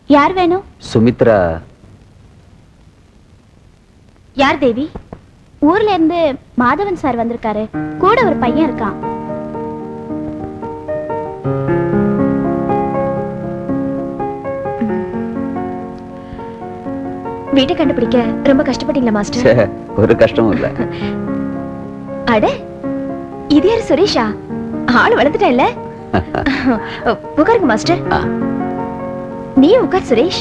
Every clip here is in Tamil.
யார் வேணும் சுமித்ரா யார் தேவி ஊர்ல இருந்து மாதவன் சார் வந்திருக்காரு கூட ஒரு பையன் இருக்கான் வீட்டை கண்டுபிடிக்க ரொம்ப கஷ்டப்பட்டீங்களா மாஸ்டர் ச்சே, ஒரு கஷ்டமும் இல்ல அட இது யாரு சுரேஷா ஆள் வளர்த்துட்டேன்ல உட்காருங்க மாஸ்டர் ஆ. நீ உட்கார் சுரேஷ்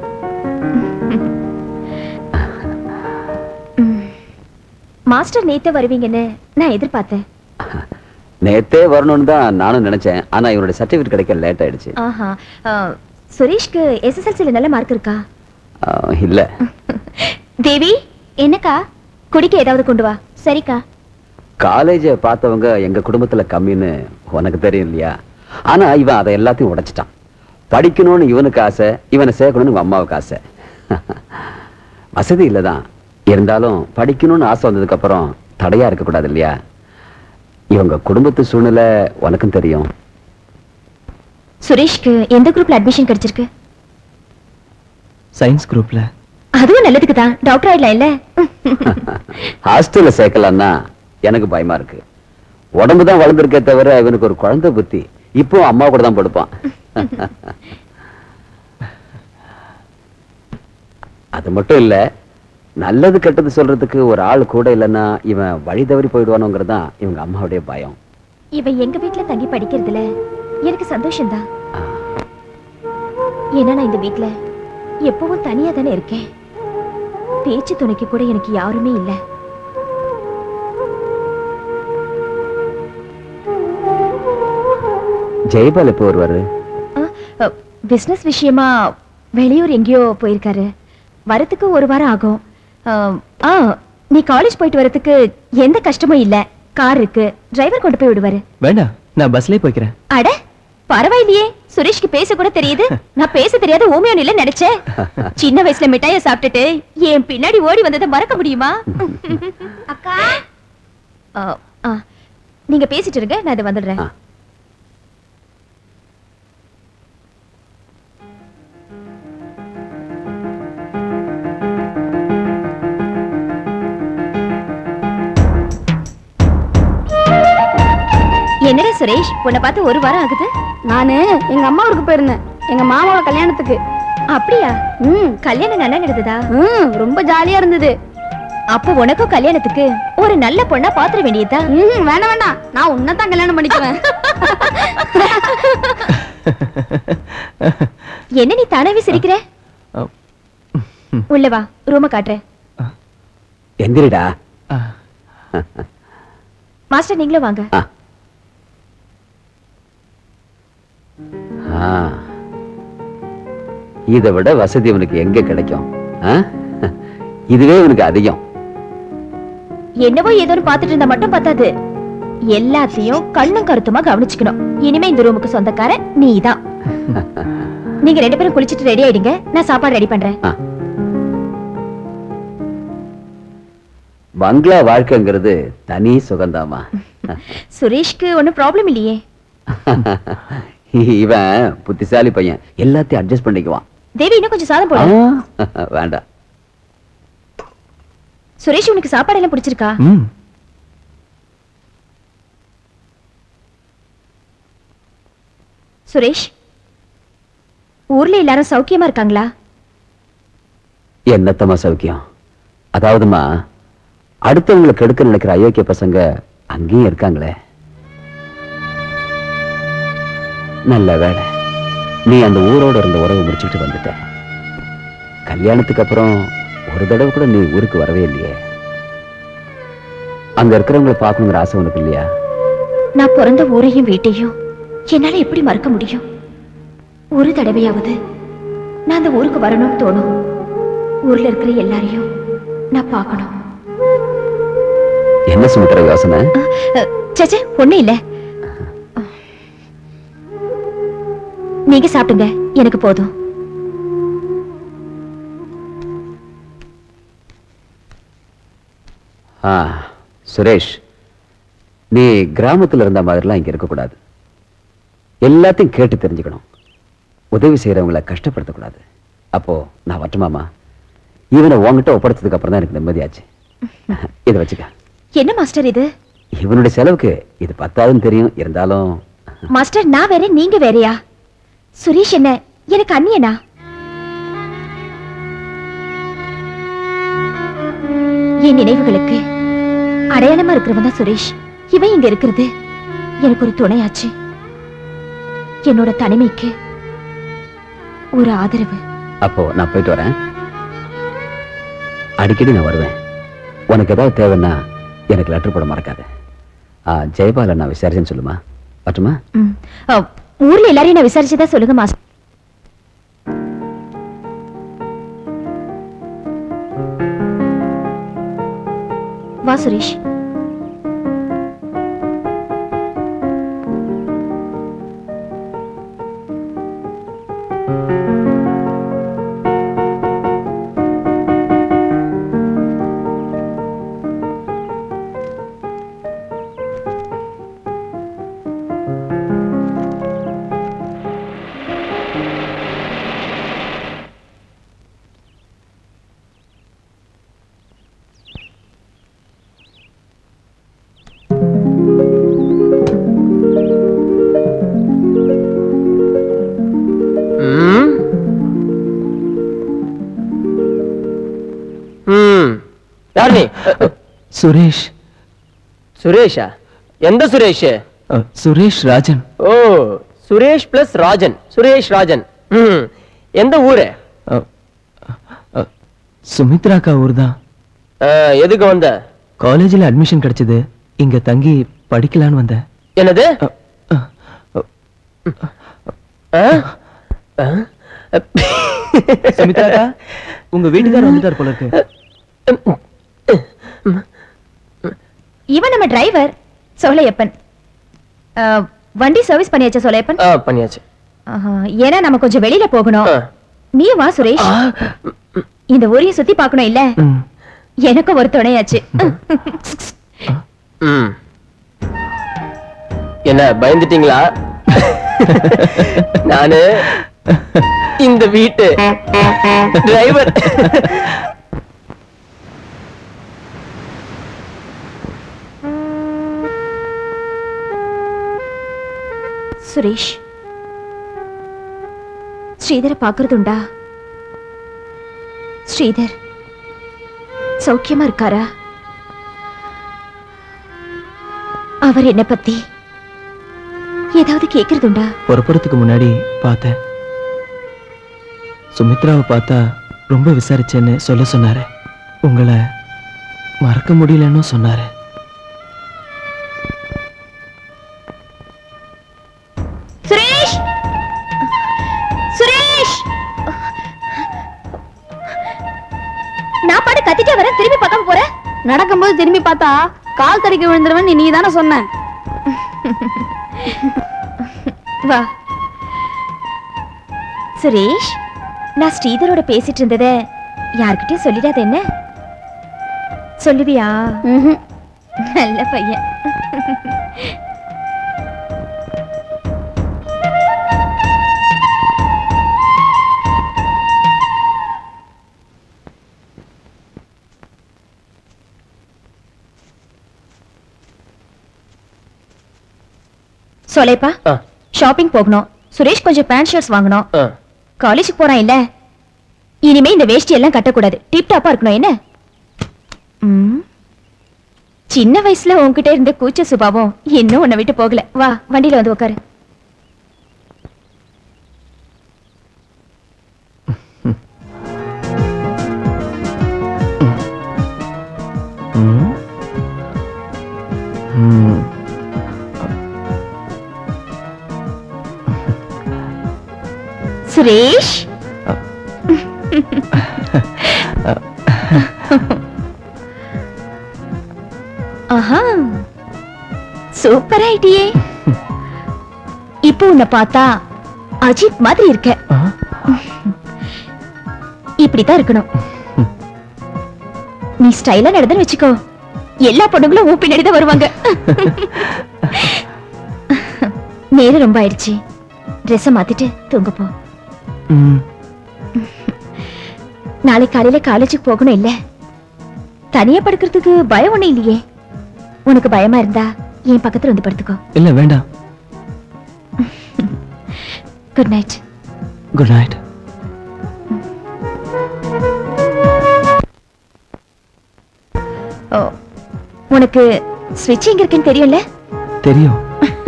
ம். மாஸ்டர் நேத்தே வருவீங்கன்னு நான் எதிர்பார்த்தேன் நேத்தே வரணும்னு தான் நானும் நினைச்சேன் ஆனா இவனுடைய சர்டிபிகேட் கிடைக்க லேட் ஆயிடுச்சு ஆஹா ஆ, சுரேஷ்க்கு எஸ்எஸ்எல்சில நல்ல மார்க் இருக்கா ஆ, இல்ல தேவி என்னக்கா குடிக்க ஏதாவது கொண்டு வா சரிக்கா காலேஜ பார்த்தவங்க எங்க குடும்பத்துல கம்மின்னு உனக்கு தெரியும் இல்லையா ஆனா இவன் அதை எல்லாத்தையும் உடைச்சிட்டான் படிக்கணும்னு இவனுக்கு ஆசை இவனை சேர்க்கணும்னு இவன் அம்மாவுக்கு ஆசை வசதி இல்லதான் இருந்தாலும் படிக்கணும்னு ஆசை வந்ததுக்கு அப்புறம் தடையா இருக்க கூடாது இல்லையா இவங்க குடும்பத்து சூழ்நிலை உனக்கும் தெரியும் சுரேஷ்க்கு எந்த குரூப்ல அட்மிஷன் கிடைச்சிருக்கு சயின்ஸ் குரூப்ல அதுவும் நல்லதுக்கு தான் டாக்டர் ஆயிடலாம் இல்ல ஹாஸ்டல்ல சேர்க்கலாம்னா எனக்கு பயமா இருக்கு உடம்பு தான் வளர்ந்துருக்கே தவிர இவனுக்கு ஒரு குழந்தை புத்தி இப்போ அம்மா கூட தான் படுப்பான் அது மட்டும் இல்ல நல்லது கெட்டது சொல்றதுக்கு ஒரு ஆள் கூட இல்லைன்னா இவன் வழி தவறி போயிடுவானோங்கிறது தான் இவங்க அம்மாவுடைய பயம் இவன் எங்க வீட்ல தங்கி படிக்கிறதுல எனக்கு சந்தோஷம்தான் ஏன்னா நான் இந்த வீட்ல எப்பவும் தனியா தானே இருக்கேன் பேச்சு துணைக்கு கூட எனக்கு யாருமே இல்ல ஜெயபால் எப்போ வருவாரு பிசினஸ் விஷயமா வெளியூர் எங்கேயோ போயிருக்காரு வரத்துக்கு ஒரு வாரம் ஆகும் அஹ், ஆ நீ காலேஜ் போயிட்டு வரதுக்கு எந்த கஷ்டமும் இல்ல கார் இருக்கு டிரைவர் கொண்டு போய் விடுவாரு வேண்டாம் நான் பஸ்லயே போய்க்கிறேன் அட பரவாயில்லையே சுரேஷ்க்கு பேச கூட தெரியுது நான் பேச தெரியாத ஓமியோன் இல்ல நினைச்சேன் சின்ன வயசுல மிட்டாய சாப்பிட்டுட்டு என் பின்னாடி ஓடி வந்ததை மறக்க முடியுமா அக்கா ஆ, ஆ, நீங்க பேசிட்டு இருங்க நான் இதை வந்துடுறேன் ஆ. என்னடா சுரேஷ் உன்னை பார்த்து ஒரு வாரம் ஆகுது நானு எங்க அம்மா ஊருக்கு போயிருந்தேன் எங்க மாமாவோட கல்யாணத்துக்கு அப்படியா ம் கல்யாணம் நல்லா நடந்ததா ம் ரொம்ப ஜாலியா இருந்தது அப்போ உனக்கும் கல்யாணத்துக்கு ஒரு நல்ல பொண்ணா பாத்துற வேண்டியதா ம் வேணாம் வேண்டாம் நான் உன்னைத்தான் கல்யாணம் பண்ணிக்குவேன் என்ன நீ தானாவே சிரிக்கிற அஹ், உள்ள வா ரூம காட்டுறேன் எந்திரிடா ஆ, மாஸ்டர் நீங்களும் வாங்க ஆ. ஆ. இதை விட வசதி இவனுக்கு எங்க கிடைக்கும் ஆ? இதுவே இவனுக்கு அதிகம் என்னவோ ஏதோன்னு பாத்துட்டு இருந்தா மட்டும் பத்தாது எல்லாத்தையும் கண்ணும் கருத்துமா கவனிச்சுக்கணும் இனிமே இந்த ரூமுக்கு சொந்தக்காரன் நீதான் நீங்க ரெண்டு பேரும் குளிச்சிட்டு ரெடி ஆயிடுங்க நான் சாப்பாடு ரெடி பண்றேன் ஆ. பங்களா வாழ்க்கைங்கிறது தனி சுகந்தாமா சுரேஷ்க்கு ஒன்னும் ப்ராப்ளம் இல்லையே இவன் புத்திசாலி பையன் எல்லாத்தையும் அட்ஜஸ்ட் பண்ணிக்குவான் தேவி இன்னும் கொஞ்சம் சாதம் போடு ஆ, வேண்டாம் சுரேஷ் உனக்கு சாப்பாடு எல்லாம் பிடிச்சிருக்கா ம் சுரேஷ் ஊர்ல எல்லாரும் சௌக்கியமா இருக்காங்களா என்னத்தம்மா சௌக்கியம் அதாவதுமா அடுத்தவங்களை கெடுக்க நினைக்கிற அயோக்கிய பசங்க அங்கேயும் இருக்காங்களே நல்ல வேலை நீ அந்த ஊரோட இருந்த உறவை முடிச்சுட்டு வந்துட்ட கல்யாணத்துக்கு அப்புறம் ஒரு தடவை கூட நீ ஊருக்கு வரவே இல்லையே அங்க இருக்கிறவங்களை பார்க்கணுங்கிற ஆசை உனக்கு இல்லையா நான் பிறந்த ஊரையும் வீட்டையும் என்னால எப்படி மறக்க முடியும் ஒரு தடவையாவது நான் அந்த ஊருக்கு வரணும்னு தோணும் ஊர்ல இருக்கிற எல்லாரையும் நான் பார்க்கணும் என்ன சுமித்திர யோசனை சச்சே ஒண்ணு இல்ல நீங்க சாப்பிடுங்க எனக்கு போதும் ஆ சுரேஷ் நீ கிராமத்துல இருந்த மாதிரிலாம் இங்க இருக்கக்கூடாது எல்லாத்தையும் கேட்டு தெரிஞ்சுக்கணும் உதவி செய்யறவங்கள கஷ்டப்படுத்தக்கூடாது அப்போ நான் வரட்டுமாமா இவனை உன்கிட்ட ஒப்படைச்சதுக்கு அப்புறம் தான் எனக்கு நிம்மதியாச்சு இதை வச்சுக்க என்ன மாஸ்டர் இது இவனுடைய செலவுக்கு இது பத்தாதுன்னு தெரியும் இருந்தாலும் மாஸ்டர் நான் வேற நீங்க வேறயா சுரேஷ் என்ன எனக்கு அண்ணியனா என் நினைவுகளுக்கு அடையாளமா இருக்கிறவன் தான் சுரேஷ் இவன் இங்க இருக்கிறது எனக்கு ஒரு துணையாச்சு என்னோட தனிமைக்கு ஒரு ஆதரவு அப்போ நான் போயிட்டு வரேன் அடிக்கடி நான் வருவேன் உனக்கு ஏதாவது தேவைன்னா எனக்கு லெட்டர் போட மறக்காத ஆ, ஜெயபாலை நான் விசாரிச்சேன்னு சொல்லுமா பட்டுமா ம். அ, ஊர்ல எல்லாரையும் நான் விசாரிச்சுதான் சொல்லுங்க மாஸ்டர் வா சுரேஷ் ம். ம். யார் நீ சுரேஷ் சுரேஷா எந்த சுரேஷ் அ, சுரேஷ் ராஜன் ஓ சுரேஷ் பிளஸ் ராஜன் சுரேஷ் ராஜன் ம். எந்த ஊரு அ, அ, சுமித்ராக்கா ஊர் தான் ஆ, எதுக்கு வந்த காலேஜில் அட்மிஷன் கிடைச்சது இங்க தங்கி படிக்கலான்னு வந்தேன் என்னது அ, அ, அ, ஆ? ஆ? சுமித்ராக்கா உங்க வீட்டுக்காரர் வந்துட்டார் போல இருக்கு இவன் நம்ம டிரைவர் சோலையப்பன் அ, வண்டி சர்வீஸ் பண்ணியாச்சா சோலையப்பன் ஆ, பண்ணியாச்சு ஆஹா, ஏன்னா நம்ம கொஞ்சம் வெளியில போகணும் ஆ. நீ வா சுரேஷ் இந்த ஊரையும் சுத்தி பார்க்கணும் இல்ல ம். எனக்கும் ஒரு துணையாச்சு ம். என்ன பயந்துட்டீங்களா நானு இந்த வீட்டு டிரைவர் சுரேஷ் ஸ்ரீதரை பாக்குறது உண்டா ஸ்ரீதர் சௌக்கியமா இருக்காரா அவர் என்ன பத்தி ஏதாவது கேக்குறது உண்டா புறப்புறத்துக்கு முன்னாடி பார்த்தேன் சுமித்ராவை பார்த்தா ரொம்ப விசாரிச்சேன்னு சொல்ல சொன்னாரு உங்களை மறக்க முடியலன்னு சொன்னாரு சுரேஷ் சுரேஷ் நான் பாட்டு கத்திட்டே வரேன் திரும்பி பார்க்காம போறேன் நடக்கும்போது திரும்பி பார்த்தா கால் தடிக்க விழுந்துருவன் நீ தானே சொன்ன வா சுரேஷ் நான் ஸ்ரீதரோட பேசிட்டு இருந்தத யார்கிட்டயும் சொல்லிடாத என்ன சொல்லுவியா ம்ஹும். நல்ல பையன் சோலேப்பா ஆ, ஷாப்பிங் போகணும் சுரேஷ் கொஞ்சம் பேண்ட் ஷர்ட்ஸ் வாங்கணும் ஆ. காலேஜுக்கு போறான் இல்ல இனிமே இந்த வேஷ்டி எல்லாம் கட்டக்கூடாது டிப் டாப்பா இருக்கணும் என்ன ம். சின்ன வயசுல உன்கிட்ட இருந்த கூச்ச சுபாவம் இன்னும் உன்னை விட்டு போகல வா வண்டியில வந்து உட்காரு ம். ம். சுரேஷ் ஆஹா சூப்பர் ஐடியே இப்போ உன்னை பார்த்தா அஜித் மாதிரி இருக்க ஆ, இப்படித்தான் இருக்கணும் நீ ஸ்டைலா நடந்து வச்சுக்கோ எல்லா பொண்ணுங்களும் உன் பின்னாடி தான் வருவாங்க நேரம் ரொம்ப ஆயிடுச்சு ட்ரெஸ்ஸை மாத்திட்டு தூங்க போ ம். நாளை காலையில காலேஜுக்கு போகணும் இல்ல தனியா படுக்கிறதுக்கு பயம் ஒண்ணும் இல்லையே உனக்கு பயமா இருந்தா என் பக்கத்துல வந்து படுத்துக்கோ இல்ல வேண்டாம் குட் நைட் குட் நைட் ஓ உனக்கு ஸ்விட்ச் எங்க இருக்குன்னு தெரியும்ல தெரியும்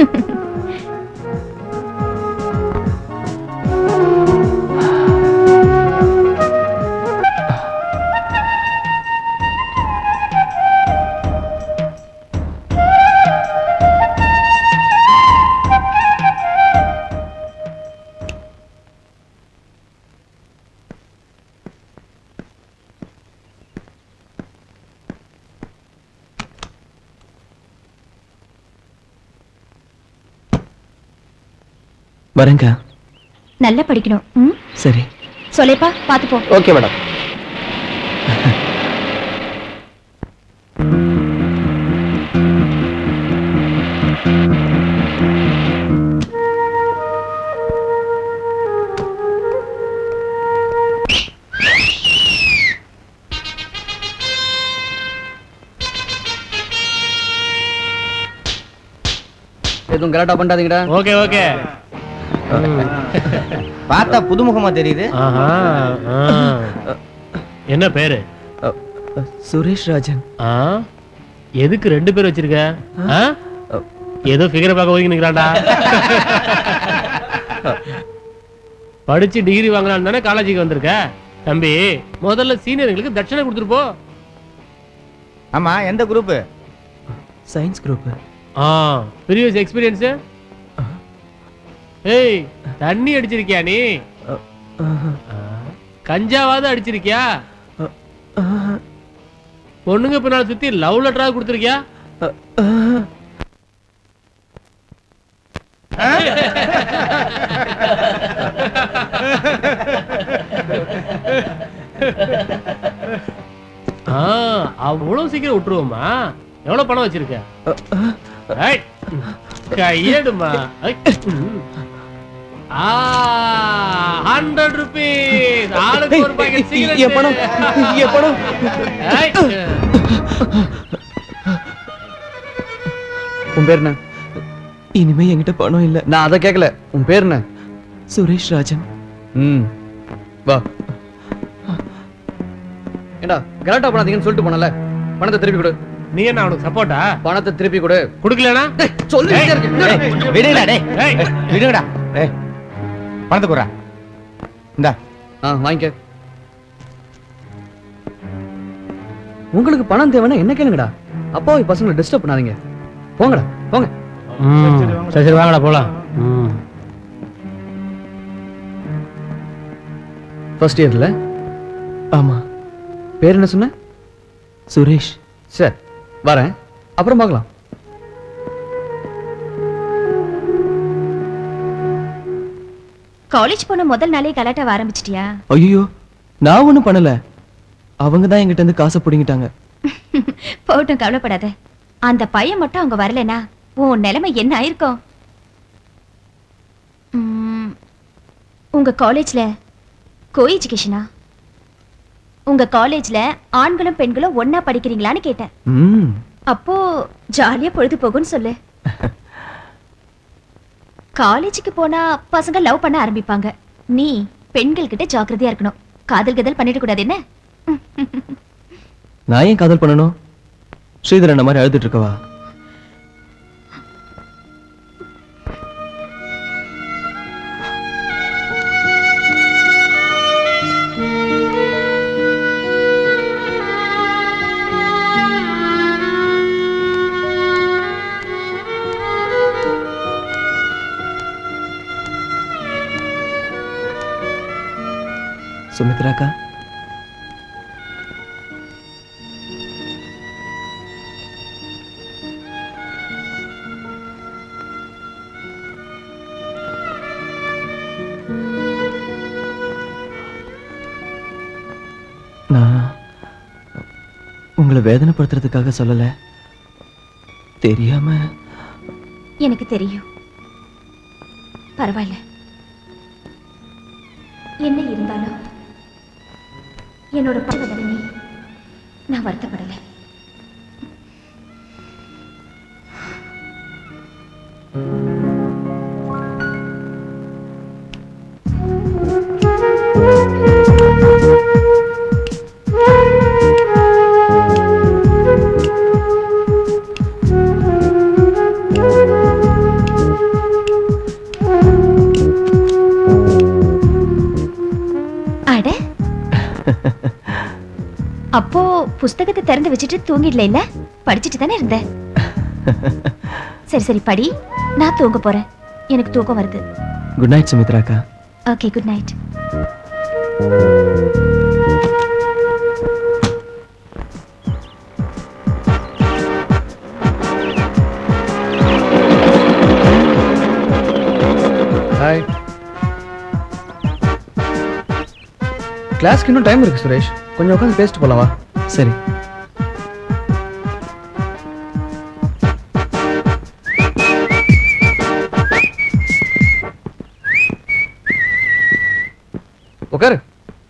வரேங்க நல்லா படிக்கணும் ம் சரி சொல்லேப்பா பாத்து போ ஓகே மேடம் எதுவும் கரெக்டா பண்ணாதீங்கடா ஓகே ஓகே பார்த்தா புதுமுகமா தெரியுது ஆஹா ஆ. என்ன பேரு சுரேஷ் ராஜன் ஆ எதுக்கு ரெண்டு பேர் வச்சிருக்க ஆ? ஏதோ ஃபிகரை பார்க்க ஒதுங்கி நிக்கிறான்டா படிச்சு டிகிரி வாங்கலாம்னு தானே காலேஜுக்கு வந்திருக்க தம்பி முதல்ல சீனியர்களுக்கு தட்சணை கொடுத்துட்டு போ ஆமா எந்த குரூப் சயின்ஸ் குரூப் ஆ ப்ரீவியஸ் எக்ஸ்பீரியன்ஸ் ஏய் தண்ணி அடிச்சிருக்கியா நீ ஆ, கஞ்சாவாவது அடிச்சிருக்கியா பொண்ணுங்க பின்னால சுத்தி லவ் லெட்டரா கொடுத்துருக்கியா ஆ, அவ்வளவு சீக்கிரம் விட்டுருவோமா எவ்வளவு பணம் வச்சிருக்க ஏய், கையெடுமா ஐ, ம். ஆ ஹண்ட்ரட் ருபீஸ் ஆளுக்கு ஒரு பாக்கெட் சிகரெட் என் பணம் என் பணம் ஏய், உன் பேர் என்ன இனிமே என்கிட்ட பணம் இல்ல நான் அதை கேட்கல உன் பேர் என்ன சுரேஷ் ராஜன் ம் வா ஏண்டா கலாட்டா பண்ணாதீங்கன்னு சொல்லிட்டு போனல பணத்தை திருப்பி கொடு நீ என்ன அவனுக்கு சப்போர்ட்டா பணத்தை திருப்பி கொடு குடுக்கலனா சொல்லிட்டே ஏய், இருக்கேன் விடுங்கடா டேய் ஏய், விடுங்கடா டேய் பணத்தை குறா இந்தா ஆ வாங்கிக்க உங்களுக்கு பணம் தேவைன்னா என்ன கேளுங்கடா அப்பாவி பசங்களை டிஸ்டர்ப் பண்ணாதீங்க போங்கடா போங்க ம், சரி சரி வாங்கடா போலாம் ம். ஃபர்ஸ்ட் இயர்ல ஆமா பேர் என்ன சொன்ன சுரேஷ் சரி வரேன் அப்புறம் பார்க்கலாம் காலேஜ் போன முதல் நாளே கலாட்டாவ ஆரம்பிச்சிட்டியா ஐயோ நான் ஒண்ணும் பண்ணல அவங்க தான் என்கிட்ட இருந்து காசை பிடிங்கிட்டாங்க போகட்டும் கவலைப்படாத அந்த பையன் மட்டும் அவங்க வரலனா உன் நிலைமை என்ன ஆயிருக்கும் ம், உங்க காலேஜ்ல கோ எஜுகேஷனா உங்க காலேஜ்ல ஆண்களும் பெண்களும் ஒண்ணா படிக்கிறீங்களான்னு கேட்டேன் ம் அப்போ ஜாலியா பொழுது போகும்னு சொல்லு காலேஜுக்கு போனா பசங்க லவ் பண்ண ஆரம்பிப்பாங்க நீ பெண்கள் கிட்ட ஜாக்கிரதையா இருக்கணும் காதல் கதல் பண்ணிட கூடாது என்ன நான் ஏன் காதல் பண்ணணும் ஸ்ரீதர் என்ன மாதிரி அழுதுட்டு இருக்கவா சுமித்ராக்கா நான் உங்களை வேதனைப்படுத்துறதுக்காக சொல்லல தெரியாம எனக்கு தெரியும் பரவாயில்ல என்ன இருந்தாலும் என்னோட பதவி நீ நான் வருத்தப்படல அட அப்போ புஸ்தகத்தை திறந்து வச்சுட்டு தூங்கிடல இல்ல படிச்சுட்டு தானே இருந்த சரி சரி படி நான் தூங்க போறேன் எனக்கு தூக்கம் வருது குட் நைட் சுமித்ராக்கா ஓகே குட் நைட் ஹாய் கிளாஸ்க்கு இன்னும் டைம் இருக்கு சுரேஷ் கொஞ்சம் உட்காந்து பேசிட்டு போலாம் வா சரி உட்காரு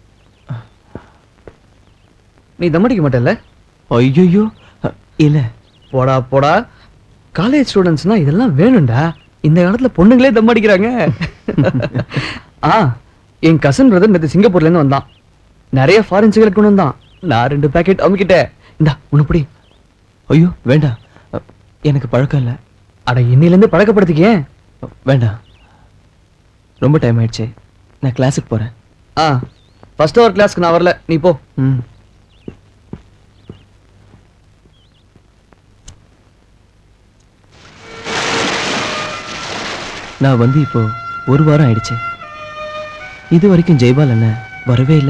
நீ தம் அடிக்க மாட்டல்ல ஐயோ இல்ல போடா போடா காலேஜ் ஸ்டூடெண்ட்ஸ்னா இதெல்லாம் வேணும்டா இந்த காலத்துல பொண்ணுங்களே தம் அடிக்கிறாங்க ஆ என் கசன் பிரதர் நேற்று சிங்கப்பூர்ல இருந்து வந்தான் நிறைய ஃபாரின் சிகரெட் கொண்டு வந்தான் நான் ரெண்டு பேக்கெட் அமுக்கிட்டேன் இந்தா உனப்படி ஐயோ வேண்டாம் அ, எனக்கு பழக்கம் இல்லை அட இன்னிலேருந்து பழக்கப்படுத்திக்கே வேண்டாம் ரொம்ப டைம் ஆயிடுச்சு நான் கிளாஸுக்கு போறேன் ஆ ஃபர்ஸ்ட் ஹவர் கிளாஸ்க்கு நான் வரல நீ போ ம் நான் வந்து இப்போ ஒரு வாரம் ஆயிடுச்சு இது வரைக்கும் ஜெய்பால் என்ன வரவே இல்லை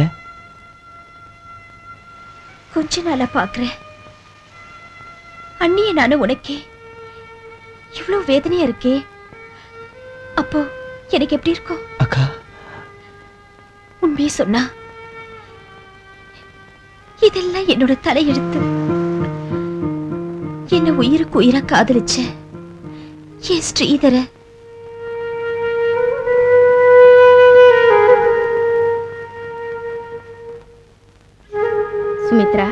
கொஞ்ச நாளா பாக்குறேன் அண்ணிய நானும் உனக்கே இவ்வளவு வேதனையா இருக்கே அப்போ எனக்கு எப்படி இருக்கும் அக்கா உண்மையை சொன்னா இதெல்லாம் என்னோட தலையெழுத்து என்ன உயிருக்கு உயிரா காதலிச்ச என் ஸ்ரீதர சுமித்ரா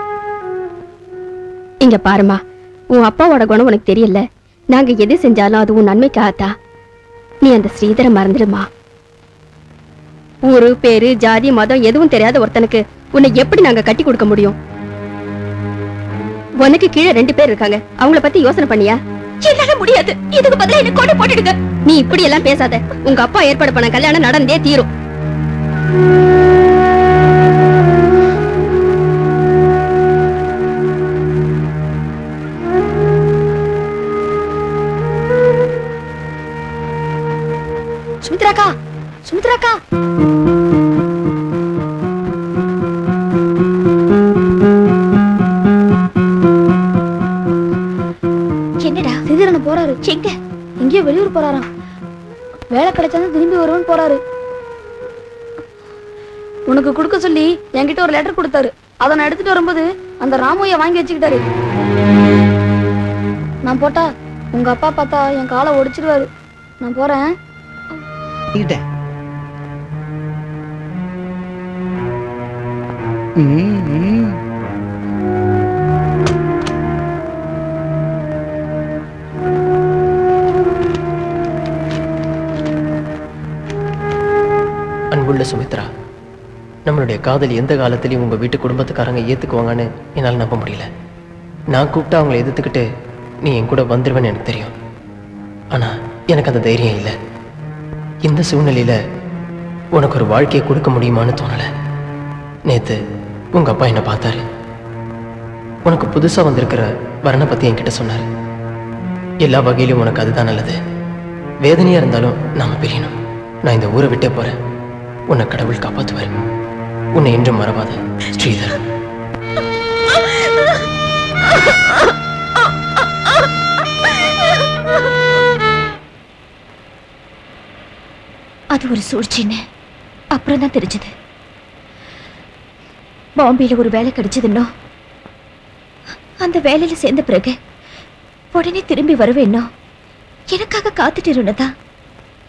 இங்க பாருமா உன் அப்பாவோட குணம் உனக்கு தெரியல நாங்க எது செஞ்சாலும் அது உன் நன்மைக்காகத்தான் நீ அந்த ஸ்ரீதரை மறந்துடுமா ஊரு பேரு ஜாதி மதம் எதுவும் தெரியாத ஒருத்தனுக்கு உன்னை எப்படி நாங்க கட்டி கொடுக்க முடியும் உனக்கு கீழே ரெண்டு பேர் இருக்காங்க அவங்கள பத்தி யோசனை பண்ணியா என்னால முடியாது இதுக்கு பதிலா என்ன கொண்டு போட்டுடுங்க நீ இப்படி எல்லாம் பேசாத உங்க அப்பா ஏற்பாடு பண்ண கல்யாணம் நடந்தே தீரும் சுமித்ராக்கா சுமித்ராக்கா என்னடா சிதிரன போறாரு எங்க எங்கேயோ வெளியூர் போறாராம் வேலை கிடைச்சாலும் திரும்பி வருவோன்னு போறாரு உனக்கு கொடுக்க சொல்லி என்கிட்ட ஒரு லெட்டர் கொடுத்தாரு அதை நான் எடுத்துட்டு வரும்போது அந்த ராமையா வாங்கி வச்சுக்கிட்டாரு நான் போட்டா உங்க அப்பா பார்த்தா என் காலை ஒடிச்சிருவாரு நான் போறேன் அன்புள்ள சுமித்ரா நம்மளுடைய காதல் எந்த காலத்திலையும் உங்கள் வீட்டு குடும்பத்துக்காரங்க ஏற்றுக்குவாங்கன்னு என்னால் நம்ப முடியல நான் கூப்பிட்டு அவங்கள எதிர்த்துக்கிட்டு நீ என் கூட வந்துடுவேன்னு எனக்கு தெரியும் ஆனால் எனக்கு அந்த தைரியம் இல்லை இந்த சூழ்நிலையில் உனக்கு ஒரு வாழ்க்கையை கொடுக்க முடியுமான்னு தோணலை நேற்று உங்கள் அப்பா என்னை பார்த்தாரு உனக்கு புதுசாக வந்திருக்கிற வரனை பற்றி என்கிட்ட சொன்னார் எல்லா வகையிலும் உனக்கு அதுதான் நல்லது வேதனையாக இருந்தாலும் நாம பிரியணும் நான் இந்த ஊரை விட்டே போகிறேன் உன்னை கடவுள் காப்பாற்றுவார் உன்னை என்றும் மறவாத ஸ்ரீதர் அது ஒரு சூழ்ச்சின்னு அப்புறம் தான் தெரிஞ்சது பாம்பேல ஒரு வேலை கிடைச்சதுன்னோ அந்த வேலையில சேர்ந்த பிறகு உடனே திரும்பி வருவேன்னோ எனக்காக காத்துட்டு இருந்ததா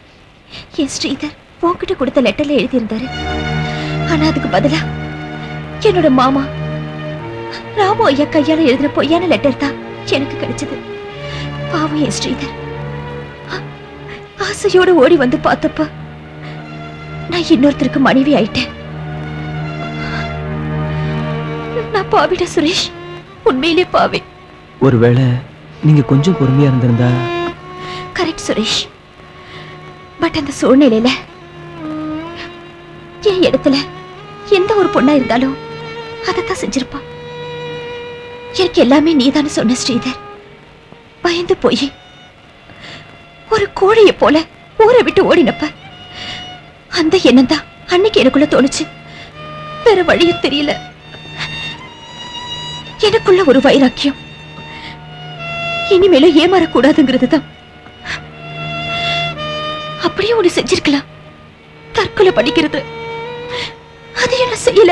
என் ஸ்ரீதர் உன்கிட்ட கொடுத்த லெட்டர்ல எழுதியிருந்தாரு ஆனா அதுக்கு பதிலா என்னோட மாமா ராமு ஐயா கையால எழுதின பொய்யான லெட்டர் தான் எனக்கு கிடைச்சது பாவம் என் ஸ்ரீதர் ஆ- ஆசையோட ஓடி வந்து பார்த்தப்ப நான் இன்னொருத்தருக்கு மனைவி ஆயிட்டேன் நான் பாவிட சுரேஷ் உண்மையிலே பாவி ஒருவேளை நீங்க கொஞ்சம் பொறுமையா இருந்திருந்தா கரெக்ட் சுரேஷ் பட் அந்த சூழ்நிலையில என் இடத்துல எந்த ஒரு பொண்ணா இருந்தாலும் அதைத்தான் செஞ்சிருப்பா எனக்கு எல்லாமே நீதானே சொன்ன ஸ்ரீதர் பயந்து போய் ஒரு கோழியை போல ஊரை விட்டு ஓடினப்ப அந்த எண்ணம் தான் அன்னைக்கு எனக்குள்ள தோணுச்சு வேற வழியும் தெரியல எனக்குள்ள ஒரு வைராக்கியம் இனிமேலும் ஏமாறக்கூடாதுங்கிறது தான் அப்படியே ஒண்ணு செஞ்சிருக்கலாம் தற்கொலை பண்ணிக்கிறது அதையும் நான் செய்யல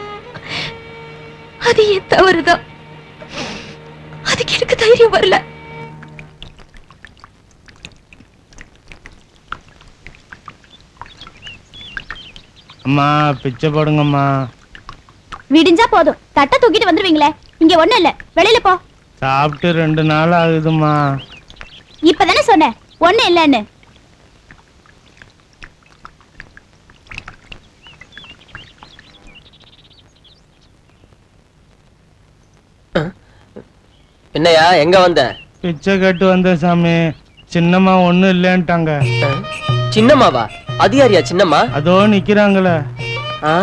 அது என் தவறுதான் அதுக்கு எனக்கு தைரியம் வரல அம்மா பிச்சை போடுங்கம்மா விடிஞ்சா போதும் தட்டை தூக்கிட்டு வந்துருவீங்களே இங்க ஒண்ணும் இல்ல வெளியில போ சாப்பிட்டு ரெண்டு நாள் ஆகுதும்மா இப்பதானே சொன்னேன் ஒண்ணும் இல்லன்னு என்னையா எங்க வந்த பிச்சை கட்டு வந்தேன் சாமி சின்னம்மா ஒண்ணும் இல்லைன்ட்டாங்க சின்னம்மாவா அது யாரியா சின்னம்மா அதோ நிக்கிறாங்களே ஆ?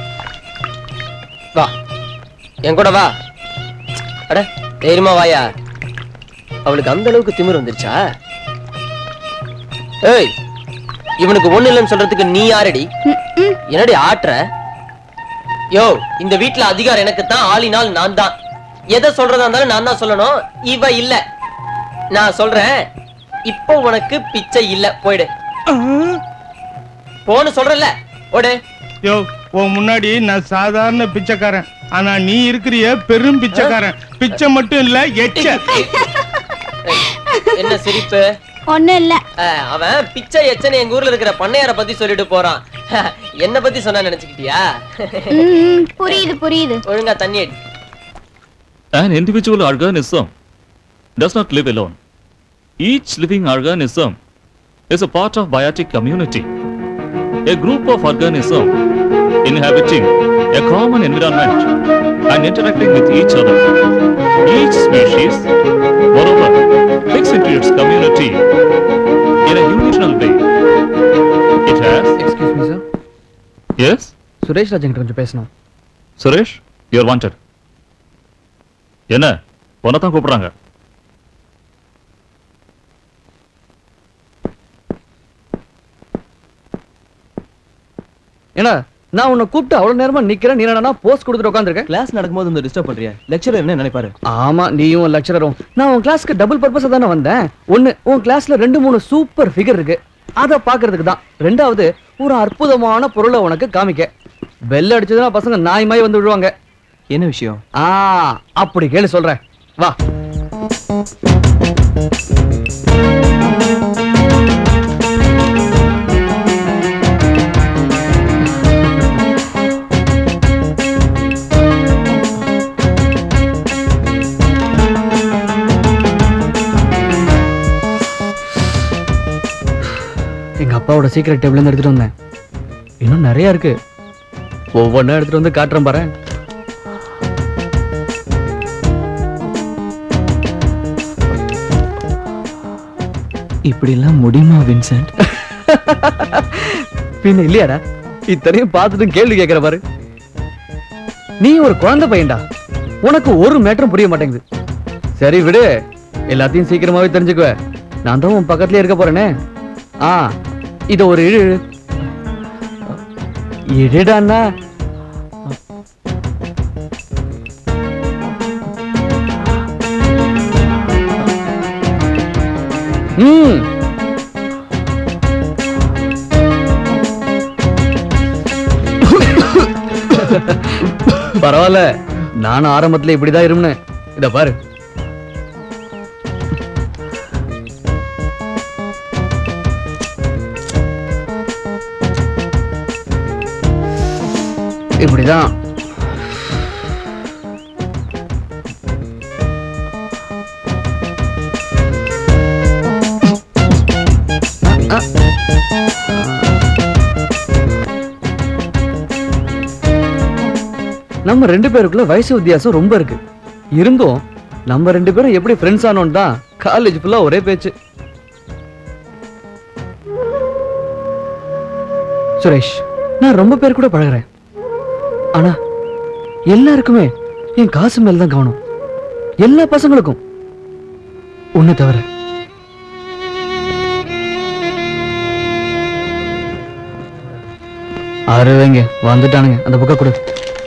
வா என் கூட வா அட தைரியமா வாயா அவளுக்கு அந்த அளவுக்கு திமிரு வந்துருச்சா ஏய் இவனுக்கு ஒண்ணு இல்லைன்னு சொல்றதுக்கு நீ யாரடி என்னடி ஆட்டுற யோ இந்த வீட்ல அதிகாரம் எனக்கு தான் ஆளினால் நான் தான் எதை சொல்றதா இருந்தாலும் நான் தான் சொல்லணும் இவ இல்ல நான் சொல்றேன் இப்போ உனக்கு பிச்சை இல்ல போயிடு போன்னு சொல்றல ஓடு யோ உன் முன்னாடி நான் சாதாரண பிச்சைக்காரன் ஆனா நீ இருக்கிறிய பெரும் பிச்சைக்காரன் பிச்சை மட்டும் இல்ல எச்ச என்ன சிரிப்பு ஒண்ணும் இல்ல அஹ், அவன் பிச்சை எச்சனை எங்க ஊர்ல இருக்கிற பண்ணையார பத்தி சொல்லிட்டு போறான் என்ன பத்தி சொன்னா நினைச்சுக்கிட்டியா ம், ம், புரியுது புரியுது ஒழுங்கா தண்ணி அடி An individual organism does not live alone. Each living organism is a part of biotic community. A group of organisms inhabiting a common environment and interacting with each other. Each species, moreover, fits into its community in a unitional way. It has... excuse me sir Yes? Suresh Rajan கிட்ட கொஞ்சம் பேசணும் சுரேஷ் யூஆர் வாண்டட் என்ன உன்னை தான் கூப்பிடுறாங்க ஏன்னா நான் உன்னை கூப்பிட்டு அவ்வளவு நேரமா நிக்கிறேன் நீ என்னடா போஸ்ட் கொடுத்துட்டு உட்காந்துருக்கேன் கிளாஸ் நடக்கும்போது வந்து டிஸ்டர்ப் பண்றியா லெக்சரர் என்ன நினைப்பாரு ஆமா நீயும் லெக்சரரும் நான் உன் கிளாஸ்க்கு டபுள் பர்பஸ் தானே வந்தேன் ஒண்ணு உன் கிளாஸ்ல ரெண்டு மூணு சூப்பர் ஃபிகர் இருக்கு அதை பாக்குறதுக்கு தான் ரெண்டாவது ஒரு அற்புதமான பொருளை உனக்கு காமிக்க பெல் அடிச்சதுன்னா பசங்க நாய் மாய் வந்து விழுவாங்க என்ன விஷயம் ஆ அப்படி கேளு சொல்றேன் வா எங்க அப்பாவோட சீக்கிரட் டேபிள் இருந்து எடுத்துட்டு வந்தேன் இன்னும் நிறைய இருக்கு ஒவ்வொன்றும் எடுத்துட்டு வந்து காட்டுறேன் பாரு இப்படிலாம் முடியுமா வின்சென்ட் பின்ன இல்லையாடா இத்தனையும் பார்த்துட்டு கேள்வி கேட்கிற பாரு நீ ஒரு குழந்தை பையன்டா உனக்கு ஒரு மேட்டரும் புரிய மாட்டேங்குது சரி விடு எல்லாத்தையும் சீக்கிரமாவே தெரிஞ்சுக்குவ நான் தான் உன் பக்கத்துலயே இருக்க போறேனே ஆ இத ஒரு இழு இழு. இழுடான்னா ம் பரவாயில்ல நானும் ஆரம்பத்துல இப்படிதான் இருமுனேன் இத பாரு இப்படிதான் நம்ம ரெண்டு பேருக்குள்ள வயசு வித்தியாசம் ரொம்ப இருக்கு இருந்தும் நம்ம ரெண்டு பேரும் எப்படி ஃப்ரெண்ட்ஸ் ஆனோம் தான் காலேஜ் ஃபுல்லா ஒரே பேச்சு சுரேஷ் நான் ரொம்ப பேர் கூட பழகுறேன் ஆனா எல்லாருக்குமே என் காசு மேல தான் கவனம் எல்லா பசங்களுக்கும் உன்னை தவிர அறுவைங்க வந்துட்டானுங்க அந்த புக்கை கொடு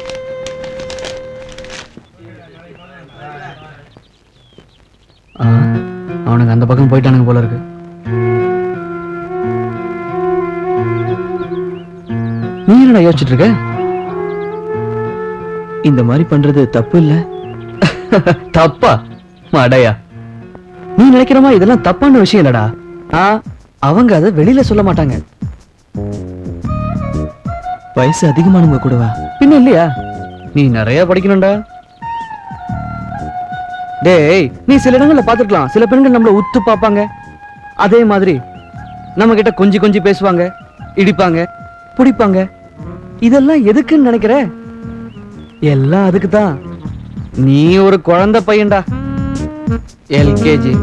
ஆ, அவனுங்க அந்த பக்கம் போயிட்டானுங்க போல இருக்கு நீ என்னடா யோசிச்சுட்டு இருக்க இந்த மாதிரி பண்றது தப்பு இல்ல தப்பா மடையா நீ நினைக்கிறமா இதெல்லாம் தப்பான விஷயம் இல்லடா ஆ அவங்க அதை வெளியில சொல்ல மாட்டாங்க வயசு அதிகமானவங்க கூடவா பின்ன இல்லையா நீ நிறைய படிக்கணும்டா டேய் நீ சில இடங்கள்ல பாத்துருக்கலாம் சில பெண்கள் நம்மள உத்து பார்ப்பாங்க அதே மாதிரி நம்ம கிட்ட கொஞ்சி கொஞ்சி பேசுவாங்க இடிப்பாங்க பிடிப்பாங்க இதெல்லாம் எதுக்குன்னு நினைக்கிற எல்லாம் அதுக்கு தான் நீ ஒரு குழந்தை பையன்டா எல்கேஜி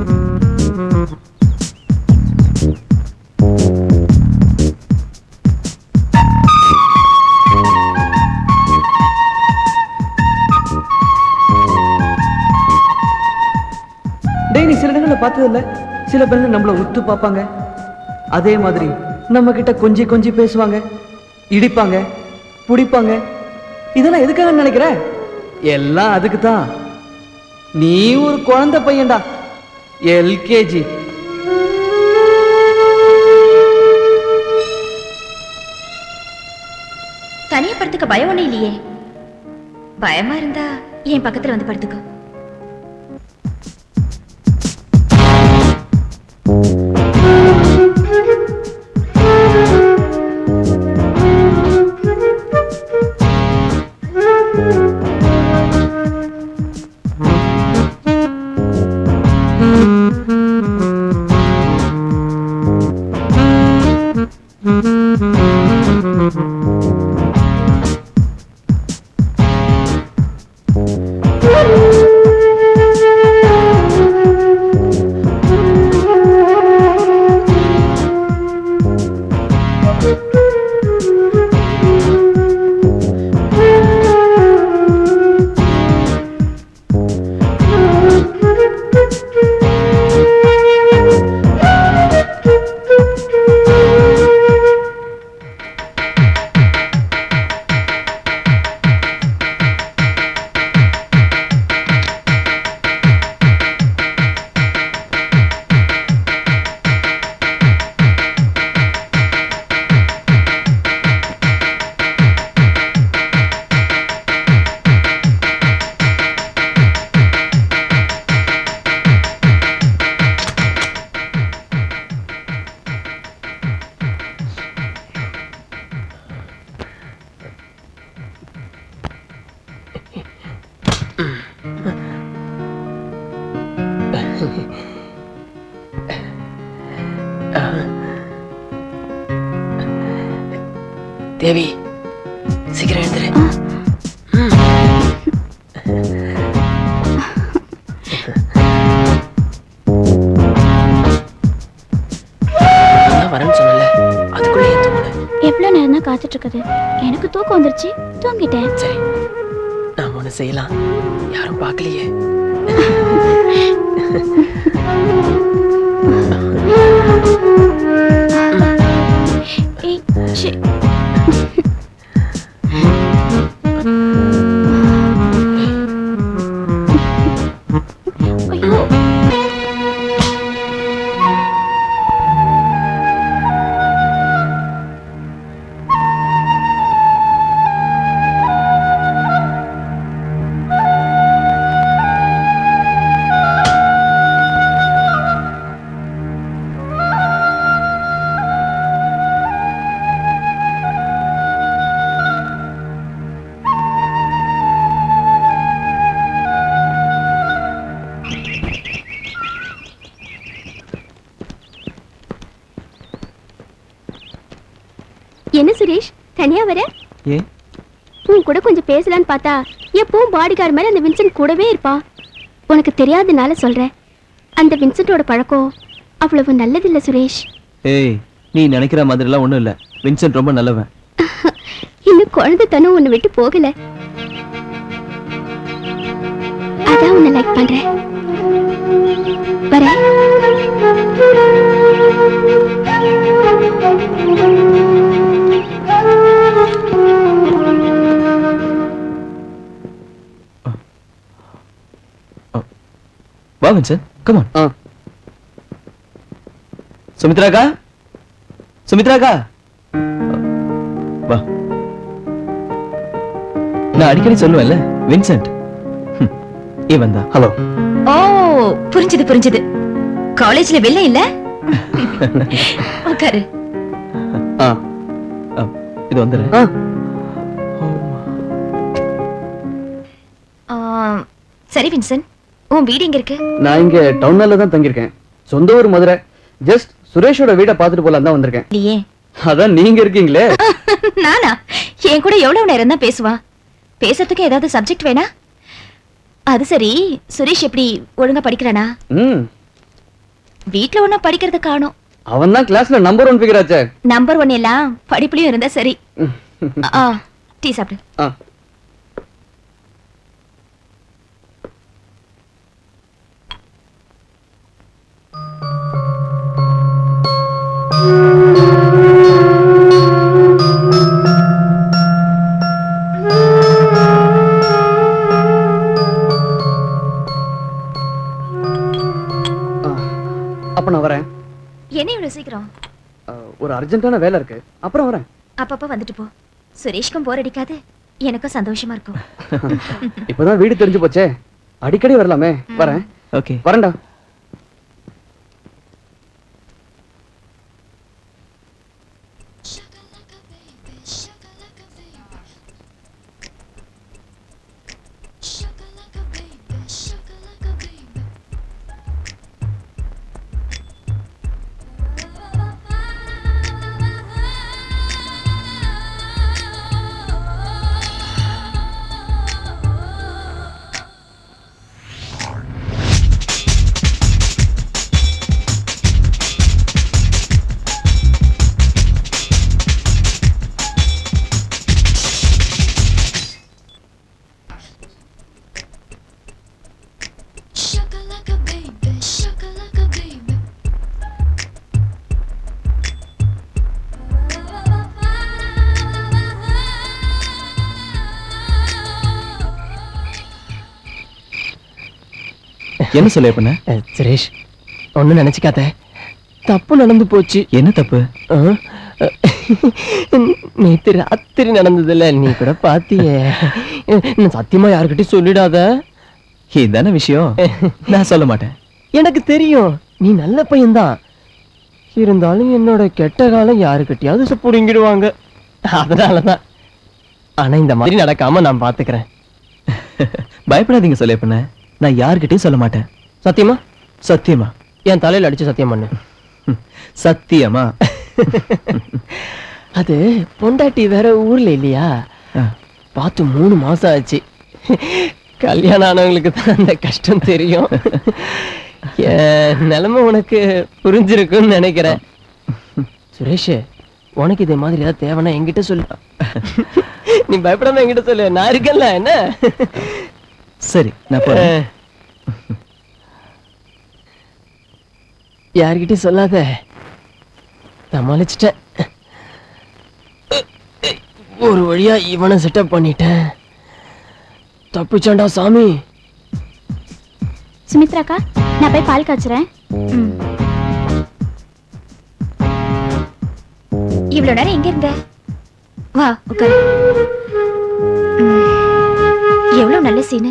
டேய் நீ சில இடங்கள்ல பார்த்தது இல்ல சில பெண்கள் நம்மள உத்து பார்ப்பாங்க அதே மாதிரி நம்ம கிட்ட கொஞ்சி கொஞ்சி பேசுவாங்க இடிப்பாங்க பிடிப்பாங்க இதெல்லாம் எதுக்காக நினைக்கிற எல்லாம் அதுக்கு தான் நீ ஒரு குழந்தை பையன்டா எல்கேஜி தனியா படுத்துக்க பயம் ஒண்ணும் இல்லையே பயமா இருந்தா என் பக்கத்துல வந்து படுத்துக்கோ தேவி சீக்கிரம் எழுந்துரு நான் வரேன்னு சொன்னல அதுக்குள்ள ஏன் தூங்குன எவ்வளவு நேரம் தான் காத்துட்டு இருக்குது எனக்கு தூக்கம் வந்துருச்சு தூங்கிட்டேன் சரி நாம ஒண்ணு செய்யலாம் யாரும் பார்க்கலையே ஏய், ச்சீ. ஐயோ என்ன சுரேஷ் தனியா வர ஏன் உன் கூட கொஞ்சம் பேசலான்னு பார்த்தா எப்பவும் பாடிகார் மாதிரி அந்த வின்சென்ட் கூடவே இருப்பான் உனக்கு தெரியாதனால சொல்றேன் அந்த வின்சென்ட்டோட பழக்கம் அவ்வளவு நல்லதில்ல சுரேஷ் ஏய் நீ நினைக்கிற மாதிரிலாம் ஒண்ணும் இல்ல வின்சென்ட் ரொம்ப நல்லவன் இன்னும் குழந்தைத்தனம் உன்னை விட்டு போகல அதான் உன்னை லைக் பண்றேன் வரேன் வா வின்சென்ட் கம் ஆன் ஆ சுமித்ராக்கா சுமித்ராக்கா வா நான் அடிக்கடி சொல்லுவேன்ல வின்சென்ட் ஹம், இவன் தான் ஹலோ ஓ புரிஞ்சுது புரிஞ்சுது காலேஜ்ல வெளில இல்ல உட்காரு ஆ இது வந்துரு ஆ ஆ, சரி வின்சன் உன் வீடு எங்க இருக்கு நான் இங்க டவுன்ல தான் தங்கியிருக்கேன் சொந்த ஊர் மதுரை ஜஸ்ட் சுரேஷோட வீடை பார்த்துட்டு போலாம் தான் வந்திருக்கேன் இல்லையே அதான் நீங்க இருக்கீங்களே நானா என் கூட எவ்வளவு நேரம் தான் பேசுவா பேசுறதுக்கு ஏதாவது சப்ஜெக்ட் வேணா அது சரி சுரேஷ் எப்படி ஒழுங்கா படிக்கிறானா ம் வீட்ல ஒன்னும் படிக்கிறது காணோம் அவன் தான் கிளாஸ்ல நம்பர் ஒன் ஃபிகர் ஆச்சே நம்பர் ஒன் எல்லாம் படிப்புலயும் இருந்தா சரி ஆ டீ சாப்பிடு ஆ ஆ, அப்ப நான் வரேன் என்ன இவ்வளவு சீக்கிரம் ஆ, ஒரு அர்ஜென்ட்டான வேலை இருக்கு அப்புறம் வரேன் அப்பப்ப வந்துட்டு போ சுரேஷ்க்கும் போர் அடிக்காது எனக்கும் சந்தோஷமா இருக்கும் இப்பதான் வீடு தெரிஞ்சு போச்சே அடிக்கடி வரலாமே வரேன் ஓகே வரேன்டா என்ன சொல்ல பண்ண அஹ், சுரேஷ் ஒன்றும் நினச்சிக்காத தப்பு நடந்து போச்சு என்ன தப்பு அஹ், அஹ், நேத்து ராத்திரி நடந்ததுல நீ கூட பாத்தியே நான் சத்தியமா யாருக்கிட்டையும் சொல்லிடாத இதான விஷயம் நான் சொல்ல மாட்டேன் எனக்கு தெரியும் நீ நல்ல பையன்தான் இருந்தாலும் என்னோட கெட்ட காலம் யாருக்கிட்டையாவது ச- புடுங்கிடுவாங்க அதனாலதான் ஆனா இந்த மாதிரி நடக்காம நான் பாத்துக்கிறேன் பயப்படாதீங்க சொல்ல பண்ண நான் யார்கிட்டயும் சொல்ல மாட்டேன் சத்தியமா சத்தியமா என் தலையில அடிச்சு சத்தியம் பண்ணு சத்தியமா அது பொண்டாட்டி வேற ஊர்ல இல்லையா ஆ. பார்த்து மூணு மாசம் ஆச்சு கல்யாணம் ஆனவங்களுக்கு தான் அந்த கஷ்டம் தெரியும் என் நிலைமை உனக்கு புரிஞ்சிருக்குன்னு நினைக்கிறேன் சுரேஷ் உனக்கு இதே மாதிரி ஏதாவது தேவைன்னா என்கிட்ட சொல்லு நீ பயப்படாம என்கிட்ட சொல்லு நான் இருக்கேன்ல என்ன சரி நான் போறேன் யார்கிட்டயும் சொல்லாத சமாளிச்சிட்டேன் ஒரு வழியா இவனை செட்டப் பண்ணிட்டேன் தப்பிச்சாண்டா சாமி சுமித்ராக்கா நான் போய் பால் காய்ச்சுறேன் ம். இவ்வளவு நேரம் எங்க இருந்த வா உட்காரு ம், எவ்வளவு நல்ல சீனு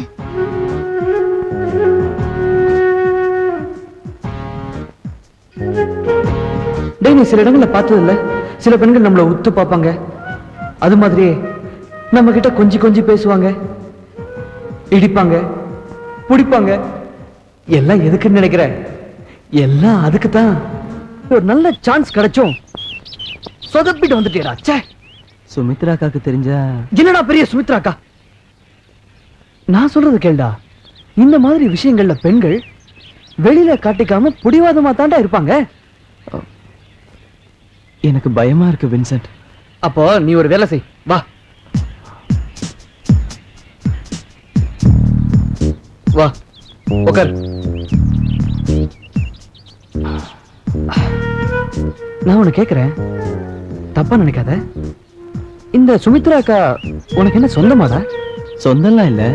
டேய் நீ சில இடங்கள்ல பார்த்தது இல்ல சில பெண்கள் நம்மள உத்து பார்ப்பாங்க அது மாதிரியே நம்ம கிட்ட கொஞ்சி கொஞ்சி பேசுவாங்க இடிப்பாங்க பிடிப்பாங்க எல்லாம் எதுக்குன்னு நினைக்கிற எல்லாம் அதுக்கு தான் ஒரு நல்ல சான்ஸ் கிடைச்சும் சொதப்பிட்டு வந்துட்டேடா ச்சே சுமித்ராக்காக்கு தெரிஞ்சா என்னடா பெரிய சுமித்ராக்கா நான் சொல்றது கேளுடா இந்த மாதிரி விஷயங்கள்ல பெண்கள் வெளியில காட்டிக்காம புடிவாதமா தாண்டா இருப்பாங்க எனக்கு பயமா இருக்கு வின்சென்ட் அப்போ நீ ஒரு வேலை செய் வா வா உட்கார் நான் உன்னை கேக்குறேன் தப்பா நினைக்காத இந்த சுமித்ரா அக்கா உனக்கு என்ன சொந்தமாடா சொந்தம்லாம் இல்ல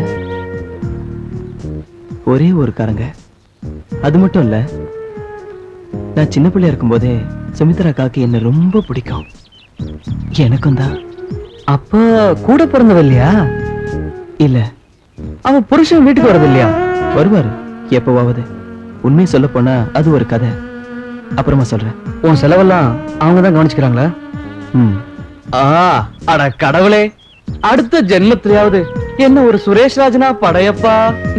ஒரே ஒரு காரங்க அது மட்டும் இல்ல நான் சின்ன பிள்ளையா இருக்கும்போதே சுமித்ரா அக்காக்கு என்ன ரொம்ப பிடிக்கும் எனக்கும் தான் அப்ப கூட பிறந்தவ இல்லையா இல்ல அவ புருஷன் வீட்டுக்கு வரது இல்லையா வருவாரு எப்பவாவது உண்மையை சொல்ல போனா அது ஒரு கதை அப்புறமா சொல்றேன் உன் செலவெல்லாம் அவங்க தான் கவனிச்சுக்கிறாங்களா ம் ஆ அட கடவுளே அடுத்த ஜென்மத்திலேயாவது என்ன ஒரு சுரேஷ் ராஜனா படையப்பா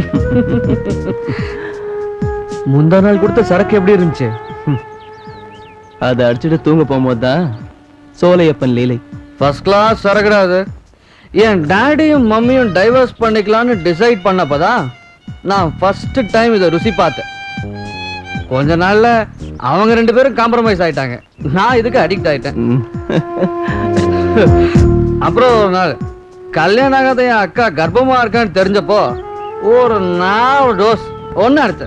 முந்தா நாள் கொடுத்த சரக்கு எப்படி இருந்துச்சு அதை அடிச்சுட்டு தூங்க போகும்போது தான் சோலையப்பன் லீலை ஃபர்ஸ்ட் கிளாஸ் சரக்குடா அது என் டாடியும் மம்மியும் டைவர்ஸ் பண்ணிக்கலாம்னு டிசைட் பண்ணப்பதான் நான் ஃபர்ஸ்ட் டைம் இதை ருசி பார்த்தேன் கொஞ்ச நாள்ல அவங்க ரெண்டு பேரும் காம்ப்ரமைஸ் ஆயிட்டாங்க நான் இதுக்கு அடிக்ட் ஆயிட்டேன் அப்புறம் ஒரு நாள் கல்யாணம் ஆகாத என் அக்கா கர்ப்பமா இருக்கான்னு தெரிஞ்சப்போ ஒரு நாலு டோஸ் ஒன்னு அடுத்தேன்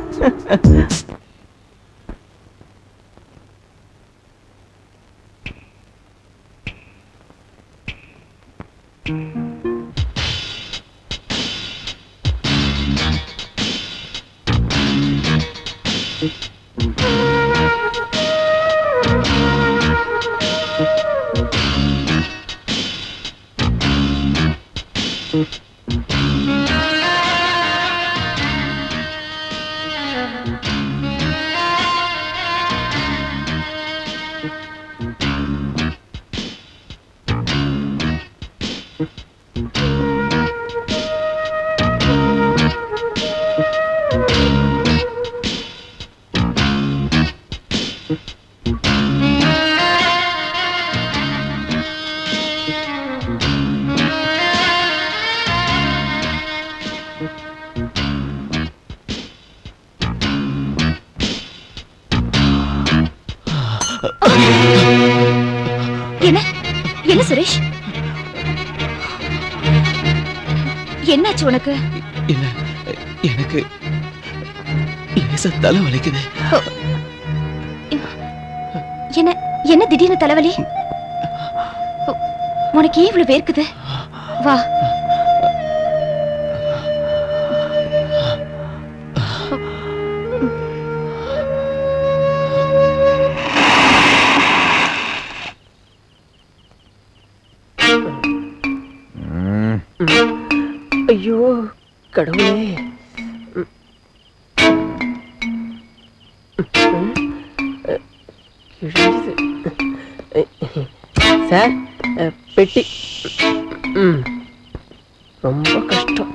என்ன என்ன சுரேஷ் என்னாச்சு உனக்கு இல்ல எனக்கு லேசா தலை வலிக்குது என்ன என்ன திடீர்னு தலைவலி உ- உனக்கு ஏன் இவ்வளவு வேர்க்குது வா ஐயோ கடவுளே ம். ம். அ, கிழிஞ்சுது. அ, சார் அ, பெட்டி ம் ரொம்ப கஷ்டம்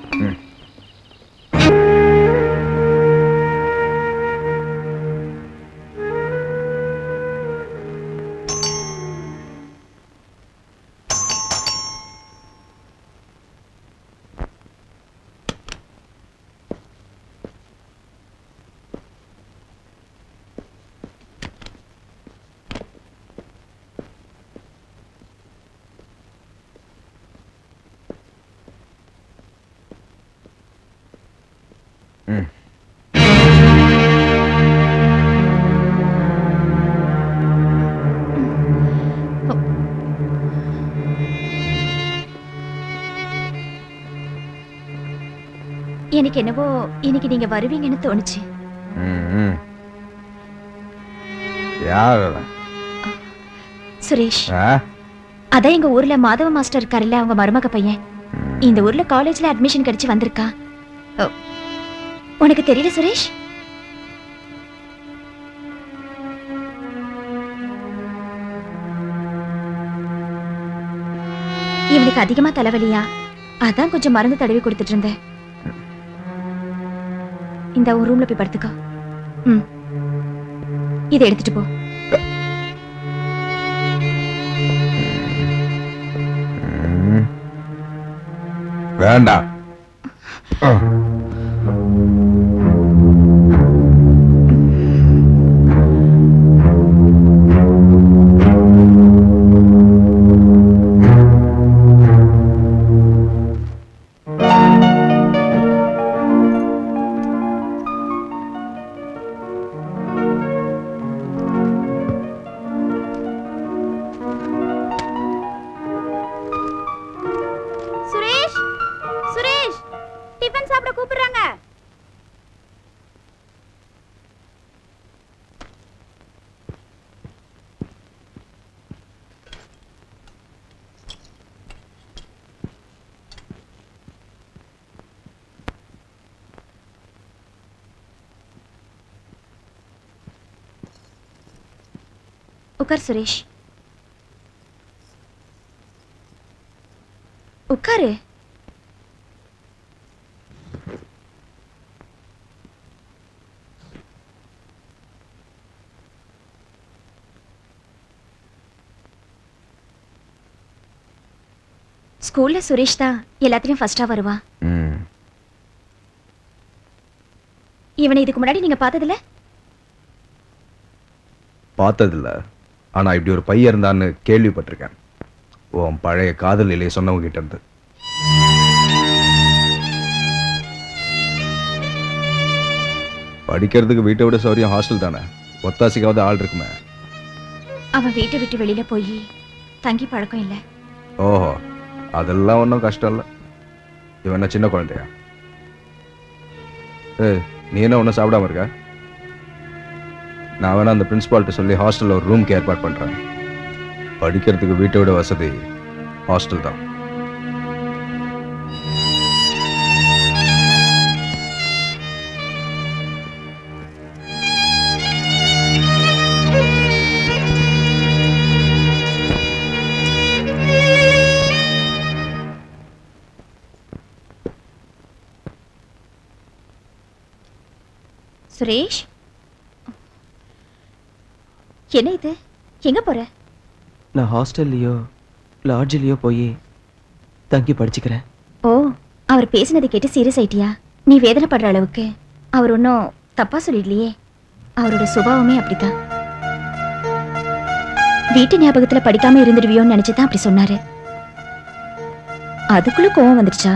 எனக்கு என்னவோ இன்னைக்கு நீங்க வருவீங்கன்னு தோணுச்சு யார் சுரேஷ் அதான் எங்க ஊர்ல மாதவ மாஸ்டர் இருக்காருல்ல அவங்க மருமக பையன் இந்த ஊர்ல காலேஜ்ல அட்மிஷன் கிடைச்சு வந்திருக்கா ஓ, உனக்கு தெரியல சுரேஷ் இவனுக்கு அதிகமா தலைவலியா அதான் கொஞ்சம் மருந்து தடவி கொடுத்துட்டு இருந்தேன் இந்த ஒரு ரூம்ல போய் படுத்துக்கோ ம் இதை எடுத்துட்டு போ வேண்டாம் ஆ. சுரேஷ் சுரேஷ் டிஃபன் சாப்பிட கூப்பிடுறாங்க உட்கார் சுரேஷ் உட்காரு ஸ்கூல்ல சுரேஷ் தான் எல்லாத்துலயும் ஃபர்ஸ்டா வருவா ம் இவனை இதுக்கு முன்னாடி நீங்க பார்த்ததில்ல பார்த்ததில்ல ஆனா இப்படி ஒரு பையன் இருந்தான்னு கேள்விப்பட்டிருக்கேன் உன் பழைய காதல் இல்லையே சொன்னவங்க கிட்ட இருந்து படிக்கிறதுக்கு வீட்டை விட சௌரியம் ஹாஸ்டல் தானே ஒத்தாசிக்காவது ஆள் இருக்குமே அவன் வீட்டை விட்டு வெளியில போய் தங்கி பழக்கம் இல்ல ஓஹோ அதெல்லாம் ஒன்றும் கஷ்டம் இல்லை இவன் என்ன சின்ன குழந்தையா ஏய் நீ என்ன ஒன்றும் சாப்பிடாம இருக்க நான் வேணா அந்த பிரின்சிபால்கிட்ட சொல்லி ஹாஸ்டலில் ஒரு ரூம்க்கு ஏற்பாடு பண்ணுறேன் படிக்கிறதுக்கு வீட்டை விட வசதி ஹாஸ்டல் தான் சுரேஷ் என்ன இது எங்க போற நான் ஹாஸ்டல்லையோ லாட்ஜிலையோ போய் தங்கி படிச்சுக்கிறேன் ஓ அவர் பேசினதை கேட்டு சீரியஸ் ஆயிட்டியா நீ வேதனைப்படுற அளவுக்கு அவர் ஒன்றும் தப்பா சொல்லிடலையே அவரோட சுபாவமே அப்படித்தான் வீட்டு ஞாபகத்துல படிக்காம இருந்துடுவியோன்னு நினைச்சுதான் அப்படி சொன்னாரு அதுக்குள்ள கோவம் வந்துடுச்சா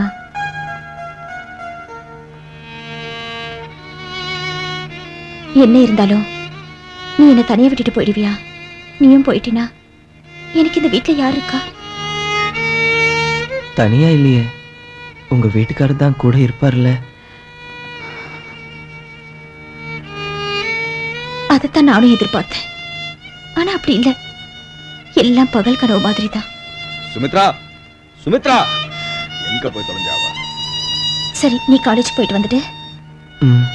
என்ன இருந்தாலும் நீ என்னை தனியா விட்டுட்டு போயிடுவியா நீயும் போயிட்டினா எனக்கு இந்த வீட்ல யார் இருக்கா தனியா இல்லையே உங்க வீட்டுக்காரர் தான் கூட இருப்பார்ல அதைத்தான் நானும் எதிர்பார்த்தேன் ஆனா அப்படி இல்ல எல்லாம் பகல் கனவு மாதிரி தான் சுமித்ரா சுமித்ரா எங்க போய் தொலைஞ்சாவா சரி நீ காலேஜ் போயிட்டு வந்துட்டு ம்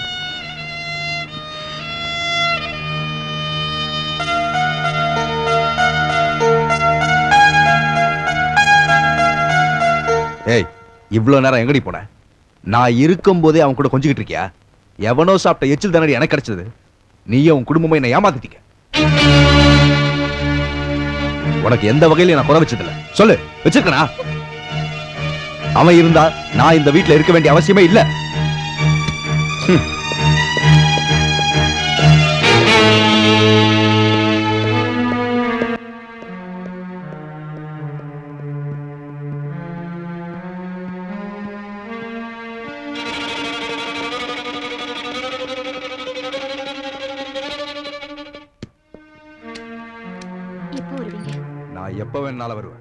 ஏய் இவ்வளவு நேரம் எங்கடி போன நான் இருக்கும் போதே அவன் கூட கொஞ்சிக்கிட்டு இருக்கியா எவனோ சாப்பிட்ட எச்சில் தானடி எனக்கு கிடைச்சது நீயும் உன் குடும்பமும் என்னை ஏமாத்திட்டீங்க உனக்கு எந்த வகையிலும் நான் குறை வச்சதில்ல சொல்லு வச்சிருக்கனா அவன் இருந்தா நான் இந்த வீட்ல இருக்க வேண்டிய அவசியமே இல்ல ஹம். எப்போ வருவீங்க நான் எப்ப வேணாலும் வருவேன்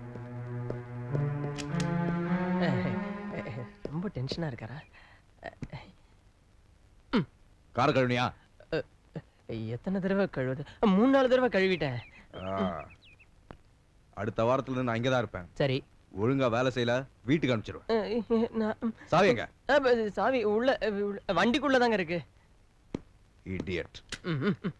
ரொம்ப டென்ஷனா இருக்காரா கார கழுனியா எத்தனை தடவை கழுவுது மூணு நாலு தடவை கழுவிட்டேன் அடுத்த வாரத்துல இருந்து நான் இங்கதான் இருப்பேன் சரி ஒழுங்கா வேலை செய்யல வீட்டுக்கு அனுப்பிச்சிருவேன் அஹ், நான் சாவி எங்க அஹ், ப- சாவி உள்ள உள்ள- வண்டிக்குள்ள தாங்க இருக்கு இடியட் ம், ம், ம்.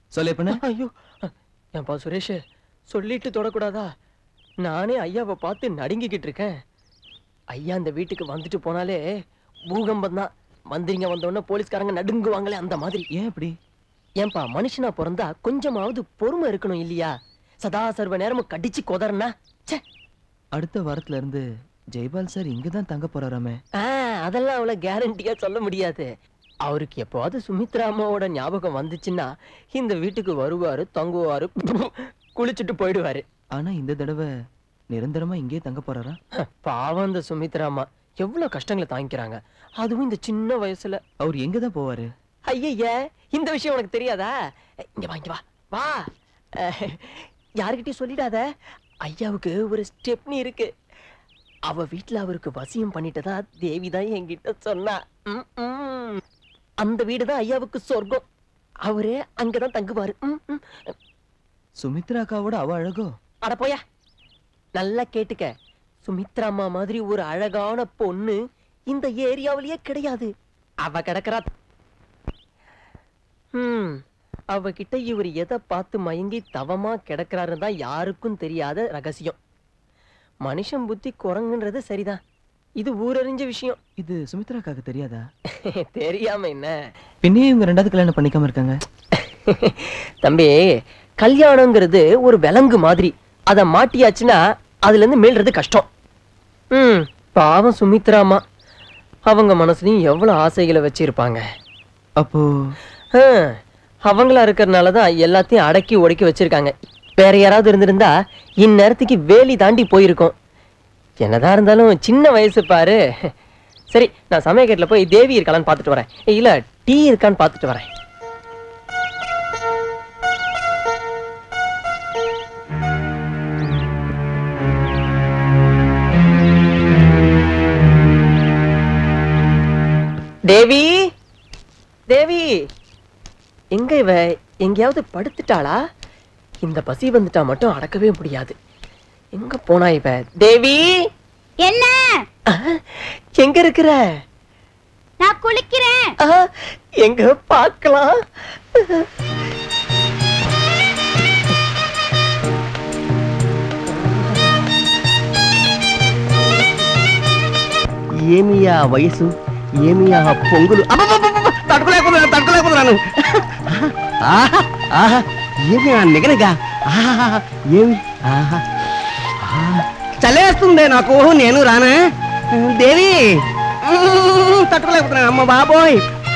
சொல்லு பண்ண ஐயோ ஏன்பா சுரேஷ் சொல்லிட்டு தொடக்கூடாதா நானே ஐயாவை பார்த்து நடுங்கிக்கிட்டு இருக்கேன் ஐயா இந்த வீட்டுக்கு வந்துட்டு போனாலே பூகம்பம் தான் மந்திரிங்க வந்தோடனே போலீஸ்காரங்க நடுங்குவாங்களே அந்த மாதிரி ஏன் இப்படி ஏன்பா மனுஷனா பிறந்தா கொஞ்சமாவது பொறுமை இருக்கணும் இல்லையா சதா சர்வ நேரமும் கடிச்சு கொதறனா ச்சே அடுத்த வாரத்துல இருந்து ஜெய்பால் சார் இங்க தான் தங்க போறாராமே ஆ, அதெல்லாம் அவ்வளோ கேரண்டியா சொல்ல முடியாது அவருக்கு எப்போவாது சுமித்ரா அம்மாவோட ஞாபகம் வந்துச்சுன்னா இந்த வீட்டுக்கு வருவாரு தங்குவாரு குளிச்சுட்டு போயிடுவாரு ஆனா இந்த தடவை நிரந்தரமா இங்கே தங்க போறாரா பாவம் இந்த சுமித்ரா அம்மா எவ்வளவு கஷ்டங்களை தாங்கிக்கிறாங்க அதுவும் இந்த சின்ன வயசுல அவர் எங்க தான் போவாரு ஐயய்ய இந்த விஷயம் உனக்கு தெரியாதா இங்க வா இங்க வா வா அஹ், யாருக்கிட்டயும் சொல்லிடாத ஐயாவுக்கு ஒரு ஸ்டெப்னி இருக்கு அவ வீட்ல அவருக்கு வசியம் பண்ணிட்டதா தேவி தான் என்கிட்ட சொன்னா ம், ம். அந்த வீடு தான் ஐயாவுக்கு சொர்க்கம் அவரே அங்கதான் தங்குவாரு ம், ம். சுமித்ரா அக்காவோட அவ அழகோ அட போயா நல்லா கேட்டுக்க சுமித்ரா அம்மா மாதிரி ஒரு அழகான பொண்ணு இந்த ஏரியாவிலேயே கிடையாது அவ கிடக்குறா ம் அவகிட்ட இவர் எதை பார்த்து மயங்கி தவமா கிடக்குறாருன்னு தான் யாருக்கும் தெரியாத ரகசியம் மனுஷன் புத்தி குரங்குன்றது சரிதான் இது ஊரறிஞ்ச விஷயம் இது சுமித்ரா அக்காக்கு தெரியாதா தெரியாம என்ன பின்னே இவங்க ரெண்டாவது கல்யாணம் பண்ணிக்காம இருக்காங்க தம்பி கல்யாணங்கிறது ஒரு விலங்கு மாதிரி அதை மாட்டியாச்சுன்னா அதுல இருந்து மீள்றது கஷ்டம் ம் பாவம் சுமித்ராமா அவங்க மனசுலயும் எவ்வளவு ஆசைகளை வச்சிருப்பாங்க அப்போ ஆ, அவங்களா இருக்கிறனால தான் எல்லாத்தையும் அடக்கி ஒடுக்கி வச்சிருக்காங்க வேற யாராவது இருந்திருந்தா இந்நேரத்துக்கு வேலி தாண்டி போயிருக்கும் என்னதான் இருந்தாலும் சின்ன வயசு பாரு சரி நான் சமயக்கட்டில் போய் தேவி இருக்காளான்னு பார்த்துட்டு வரேன் இல்ல டீ இருக்கான்னு பார்த்துட்டு வரேன் தேவி தேவி எங்க இவ எங்கேயாவது படுத்துட்டாளா இந்த பசி வந்துட்டா மட்டும் அடக்கவே முடியாது எங்க போனா இவ தேவி என்ன எங்க இருக்கிற நான் குளிக்கிறேன் ஆ, எங்க பார்க்கலாம் ఏమియా వయసు ఏమియా పొంగులు తట్టుకోలేకపోతున్నాను తట్టుకోలేకపోతున్నాను ఆహా, ఆహా, ఏమి ఆ నిగనిగా ఆహా, ఏమి ఆహా, ఆ, చలేస్తుందే నాకు నేను రానా దేవి ఉమ్, తట్టుకోలేకపోతున్నాను అమ్మ బాబోయ్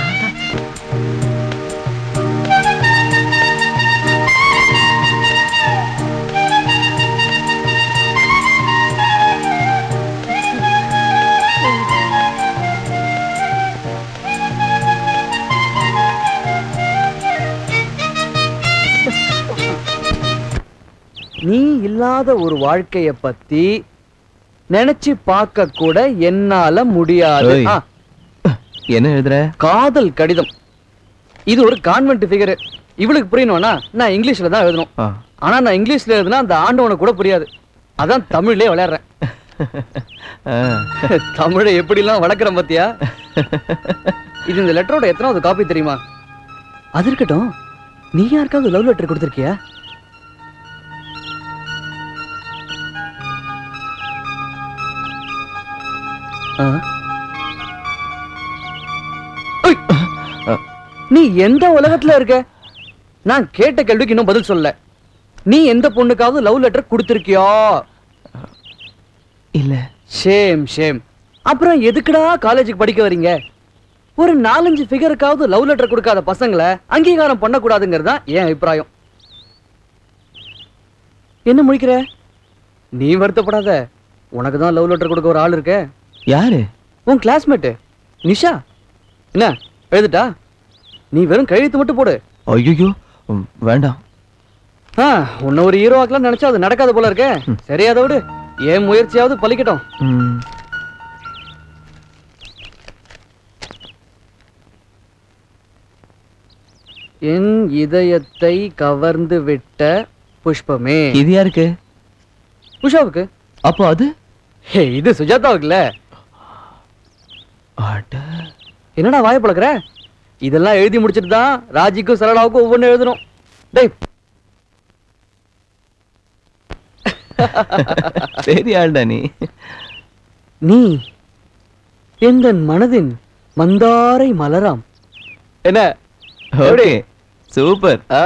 நீ இல்லாத ஒரு வாழ்க்கைய பத்தி நினைச்சு பார்க்க கூட என்னால முடியாது ஏய். ஆ, என்ன எழுதுற காதல் கடிதம் இது ஒரு கான்வென்ட் ஃபிகர் இவளுக்கு புரியணும்னா நான் இங்கிலீஷ்ல தான் எழுதணும் ஆ. ஆனா நான் இங்கிலீஷ்ல எழுதுனா அந்த ஆண்டவனுக்கு கூட புரியாது அதான் தமிழ்லயே விளையாடுறேன் ஆ. தமிழை எப்படிலாம் வளர்க்குறேன் பாத்தியா இது இந்த லெட்டரோட எத்தனாவது காப்பி தெரியுமா அது இருக்கட்டும் நீ யாருக்காவது லவ் லெட்டர் கொடுத்துருக்கியா ஆ? உய்! நீ எந்த உலகத்துல இருக்க நான் கேட்ட கேள்விக்கு இன்னும் பதில் சொல்ல நீ எந்த பொண்ணுக்காவது லவ் லெட்டர் கொடுத்திருக்கியா இல்ல ஷேம் ஷேம் அப்புறம் எதுக்குடா காலேஜுக்கு படிக்க வரீங்க ஒரு நாலஞ்சு ஃபிகருக்காவது லவ் லெட்டர் கொடுக்காத பசங்களை அங்கீகாரம் பண்ணக்கூடாதுங்கிறது தான் என் அபிப்பிராயம் என்ன முடிக்கிற நீ வருத்தப்படாத உனக்கு தான் லவ் லெட்டர் கொடுக்க ஒரு ஆள் இருக்க யாரு உன் கிளாஸ்மேட்டு நிஷா என்ன எழுதுட்டா நீ வெறும் கழுத்து மட்டும் போடு ஐயோ வேண்டாம் ஆ உன்னை ஒரு ஹீரோவாக்கெல்லாம் நினைச்சா அது நடக்காத போல இருக்கே சரி அதை விடு என் முயற்சியாவது பலிக்கட்டும் ம். என் இதயத்தை கவர்ந்து விட்ட புஷ்பமே இது யாருக்கு உஷாவுக்கு அப்போ அது ஹே, இது சுஜாதாவுக்குல்ல அட என்னடா வாய பழக்கிற இதெல்லாம் எழுதி முடிச்சிட்டு தான் ராஜிக்கும் சரளாவுக்கும் ஒவ்வொன்றும் எழுதணும் டேய் பெரிய ஆள்டா நீ நீ எந்தன் மனதின் மந்தாரை மலராம் என்ன எப்படி? ஓகே சூப்பர் ஆ,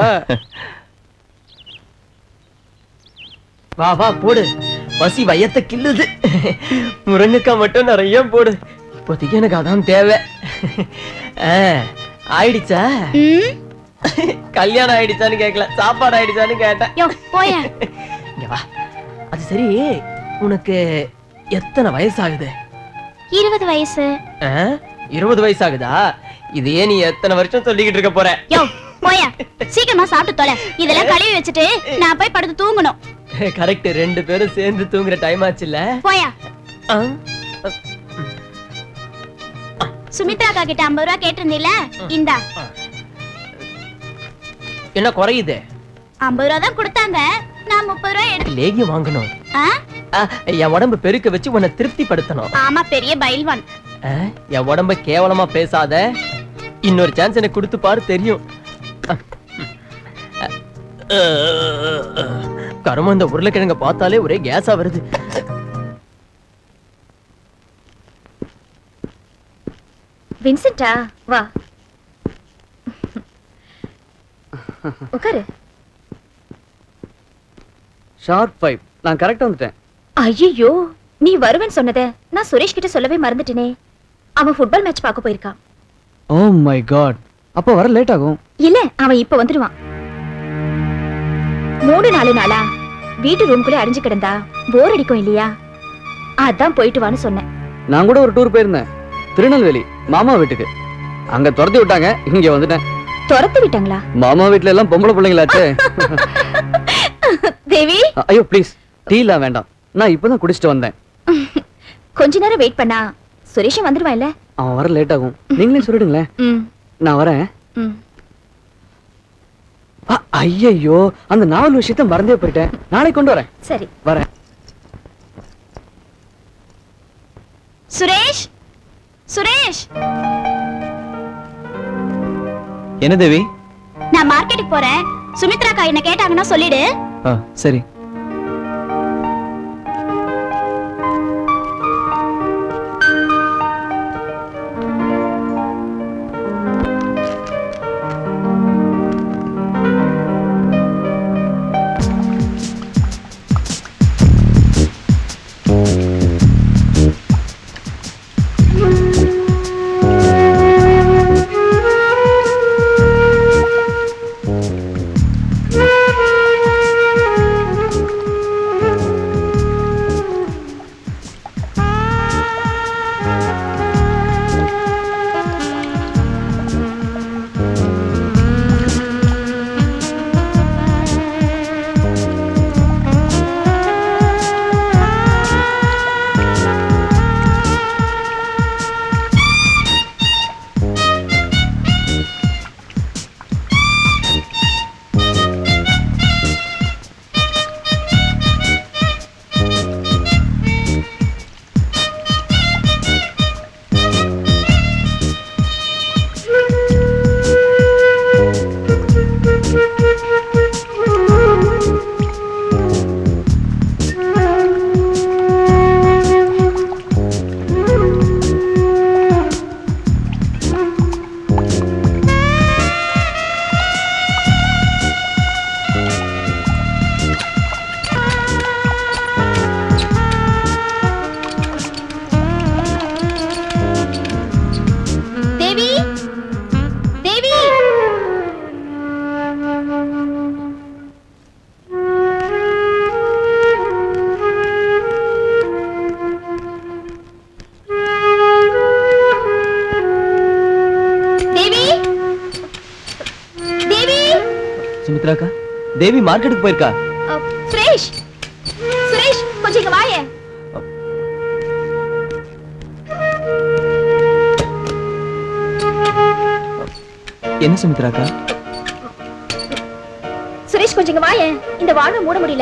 வா வா போடு பசி வயத்தை கில்லுது முருங்கைக்காய் மட்டும் நிறைய போடு இப்போதைக்கு எனக்கு அதான் தேவை ஆ, ஆயிடுச்சா ம் கல்யாணம் ஆயிடுச்சான்னு கேட்கல சாப்பாடு ஆயிடுச்சான்னு கேட்டேன் யோ போயா இங்க வா அது சரி உனக்கு எத்தனை வயசாகுது இருபது வயசு ஆ? இருபது வயசாகுதா இதையே நீ எத்தனை வருஷம் சொல்லிக்கிட்டு இருக்க போற யோ போயா சீக்கிரமா சாப்பிட்டு தொலை இதெல்லாம் கழுவி வச்சுட்டு நான் போய் படுத்து தூங்கணும் கரெக்ட் ரெண்டு பேரும் சேர்ந்து தூங்குற டைம் ஆச்சுல்ல போயா ஆ? சுமித்ரா அக்கா கிட்ட ஐம்பது ரூபா கேட்டிருந்தீல இந்தா என்ன குறையுது ஐம்பது ரூபா தான் கொடுத்தாங்க நான் முப்பது ரூபா எடுத்து லேகியம் வாங்கணும் ஆ? ஆ, என் உடம்பு பெருக்க வச்சு உன்னை திருப்திப்படுத்தணும் ஆமா பெரிய பைல்வான் ஆ, என் உடம்ப கேவலமா பேசாத இன்னொரு சான்ஸ் எனக்கு கொடுத்து பாரு தெரியும் கரும இந்த உருளைக்கிழங்க பார்த்தாலே ஒரே கேஸா வருது வின்சென்டா வா உட்காரு ஷார்ப் ஃபைவ் நான் கரெக்டா வந்துட்டேன் ஐயோ நீ வருவேன்னு சொன்னத நான் சுரேஷ் கிட்ட சொல்லவே மறந்துட்டேனே அவன் ஃபுட்பால் மேட்ச் பார்க்க போயிருக்கான் ஓ மை காட் அப்போ வர லேட் ஆகும் இல்ல அவன் இப்ப வந்துருவான் மூணு நாலு நாளா வீட்டு ரூம்குள்ளே அடைஞ்சு கிடந்தா போர் அடிக்கும் இல்லையா அதான் போயிட்டு வான்னு சொன்னேன் நான் கூட ஒரு டூர் போயிருந்தேன் திருநெல்வேலி மாமா வீட்டுக்கு அங்க துரத்தி விட்டாங்க இங்க வந்துட்டேன் துரத்து விட்டாங்களா மாமா வீட்ல எல்லாம் பொம்பளை பிள்ளைங்களாச்சே தேவி அ- ஐயோ ப்ளீஸ் டீலாம் வேண்டாம் நான் இப்பதான் குடிச்சிட்டு வந்தேன் கொஞ்ச நேரம் வெயிட் பண்ணா சுரேஷும் வந்துருவான் இல்ல அவன் வர லேட் ஆகும் நீங்களே சொல்லிடுங்களேன் ம் நான் வரேன் ம் ஐயோ அந்த நாவல் விஷயத்த மறந்தே போயிட்டேன் நாளைக்கு கொண்டு வரேன் சரி வரேன் சுரேஷ் சுரேஷ் என்ன தேவி நான் மார்க்கெட்டுக்கு போறேன் சுமித்ரா அக்கா என்ன கேட்டாங்கன்னா சொல்லிடு ஆ சரி தேவி தேவி தேவி தேவி சுமித்ராக்கா தேவி மார்க்கெட்டுக்கு போயிருக்கா அ, சுரேஷ் சுரேஷ் கொஞ்சம் இங்க வாயே என்ன சுமித்ராக்கா சுரேஷ் கொஞ்சம் இங்க வாயேன் இந்த வாழ்வை மூட முடியல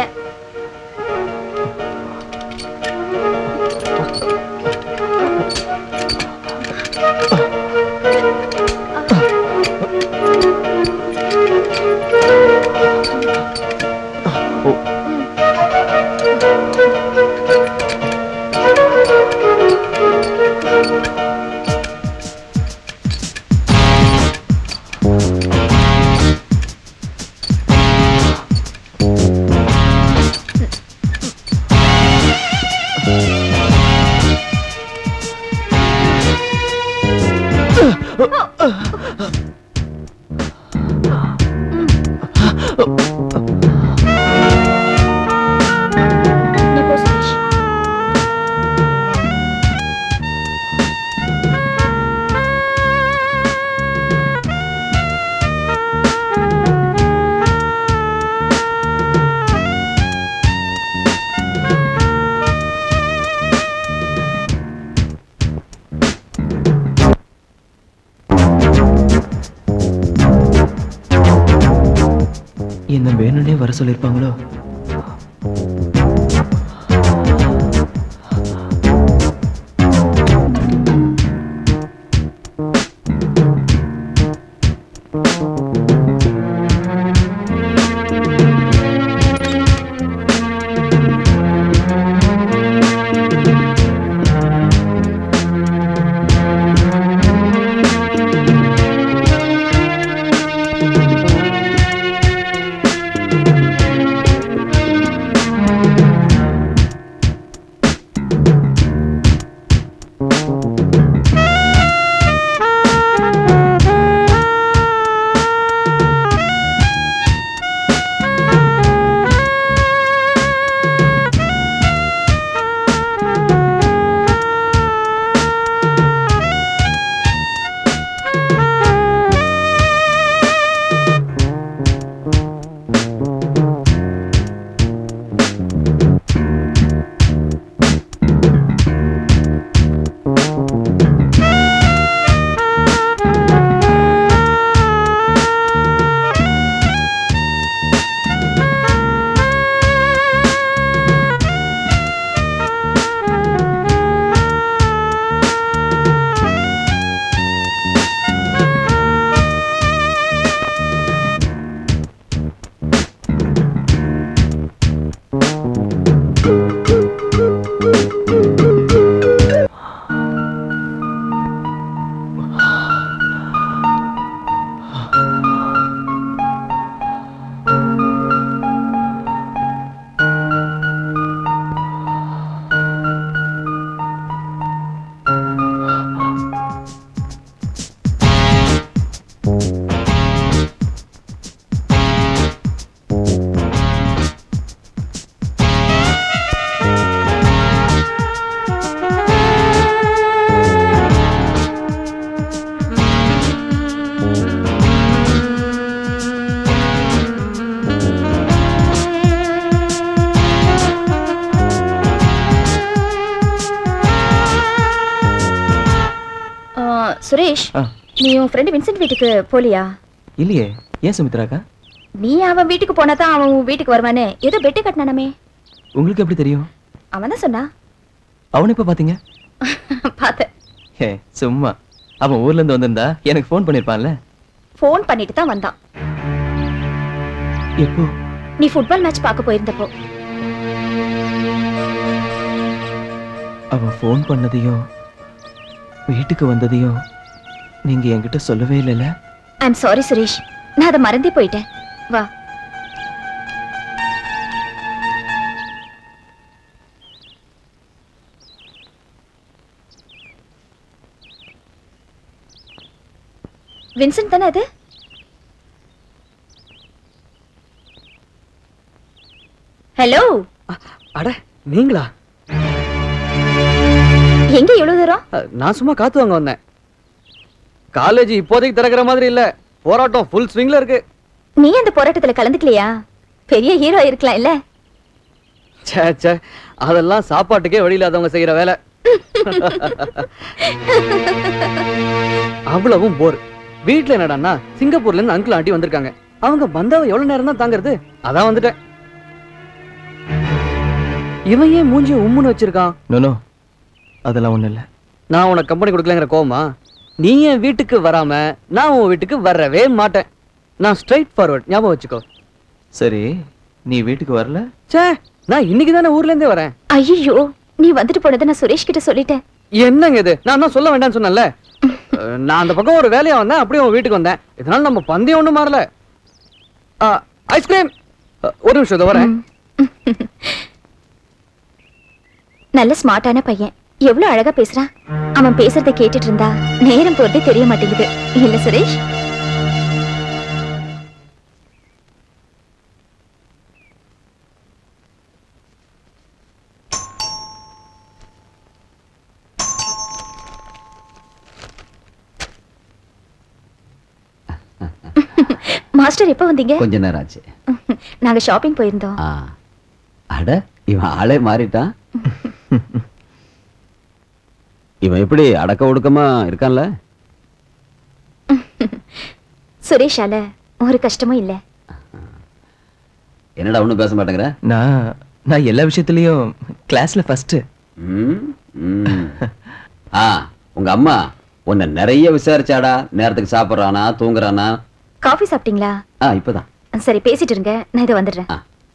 நீ போ சுரேஷ் என்ன வேணும்னே வர சொல்லியிருப்பாங்களோ ஆ, சுரேஷ் ஆ. நீ உன் ஃப்ரெண்டு வின்சென்ட் வீட்டுக்கு போலியா இல்லையே ஏன் சுமித்ராக்கா நீ அவன் வீட்டுக்கு போனா தான் அவன் உன் வீட்டுக்கு வருவானே ஏதோ பெட்டு கட்டினானமே உங்களுக்கு எப்படி தெரியும் அவன் தான் சொன்னா அவனை இப்ப பாத்தீங்க பார்த்தேன் ஹே சும்மா அவன் ஊர்ல இருந்து வந்திருந்தா எனக்கு ஃபோன் பண்ணிருப்பான்ல ஃபோன் பண்ணிட்டு தான் வந்தான் எப்போ நீ ஃபுட்பால் மேட்ச் பார்க்க போயிருந்தப்போ அவன் ஃபோன் பண்ணதையும் வீட்டுக்கு வந்ததையும் நீங்க என்கிட்ட சொல்லவே இல்லைல்ல ஐம் சாரி சுரேஷ் நான் அதை மறந்தே போயிட்டேன் வா வின்சென்ட் தானே அது ஹலோ அட நீங்களா எங்க இவ்வளவு தூரம் அஹ், நான் சும்மா காத்து வாங்க வந்தேன் காலேஜ் இப்போதைக்கு திறக்கிற மாதிரி இல்ல போராட்டம் ஃபுல் ஸ்விங்ல இருக்கு நீ அந்த போராட்டத்துல கலந்துக்கலையா பெரிய ஹீரோ இருக்கலாம் இல்ல ச்சே ச்சே அதெல்லாம் சாப்பாட்டுக்கே வழி இல்லாதவங்க செய்யற வேலை அவ்வளவும் போர் வீட்ல என்னடான்னா சிங்கப்பூர்ல இருந்து அங்கிள் ஆண்டி வந்திருக்காங்க அவங்க வந்தவ எவ்வளவு நேரம் தான் தாங்கிறது அதான் வந்துட்டேன் இவன் ஏன் மூஞ்சி உம்முன்னு வச்சிருக்கான் நோ அதெல்லாம் ஒண்ணும் இல்ல நான் உனக்கு கம்பெனி கொடுக்கலங்கிற கோவமா நீ என் வீட்டுக்கு வராம நான் உன் வீட்டுக்கு வரவே மாட்டேன் நான் ஸ்ட்ரைட் ஃபார்வர்ட் ஞாபகம் வச்சுக்கோ சரி நீ வீட்டுக்கு வரல ச்சே நான் இன்னைக்கு தானே ஊர்ல இருந்தே வரேன் ஐயோ நீ வந்துட்டு போனதை நான் சுரேஷ் கிட்ட சொல்லிட்டேன் என்னங்க இது நான் தான் சொல்ல வேண்டாம்னு சொன்னேன்ல அஹ், நான் அந்த பக்கம் ஒரு வேலையா வந்தேன் அப்படியே உன் வீட்டுக்கு வந்தேன் இதனால நம்ம பந்தயம் ஒண்ணும் மாறல ஐஸ்கிரீம் ஒரு நிமிஷம் இதோ வரேன் நல்ல ஸ்மார்ட்டான பையன் எவ்வளவு அழகா பேசுறான் அவன் பேசுறத கேட்டுட்டு இருந்தா நேரம் போறதே தெரிய மாட்டேங்குது இல்ல சுரேஷ் மாஸ்டர் எப்ப வந்தீங்க கொஞ்ச நேரம் ஆச்சு நாங்க ஷாப்பிங் போயிருந்தோம் ஆ அட இவன் ஆளே மாறிட்டான் இவன் எப்படி அடக்க ஒடுக்கமா இருக்கான்ல சுரேஷால ஒரு கஷ்டமும் இல்ல என்னடா ஒண்ணும் பேச மாட்டேங்கிற நான் நான் எல்லா விஷயத்துலயும் கிளாஸ்ல ஃபர்ஸ்ட் ம், ம். ஆ உங்க அம்மா உன்னை நிறைய விசாரிச்சாடா நேரத்துக்கு சாப்பிடுறானா தூங்குறானா காஃபி சாப்பிட்டீங்களா ஆ இப்பதான் சரி பேசிட்டு இருங்க நான் இதை வந்துடுறேன்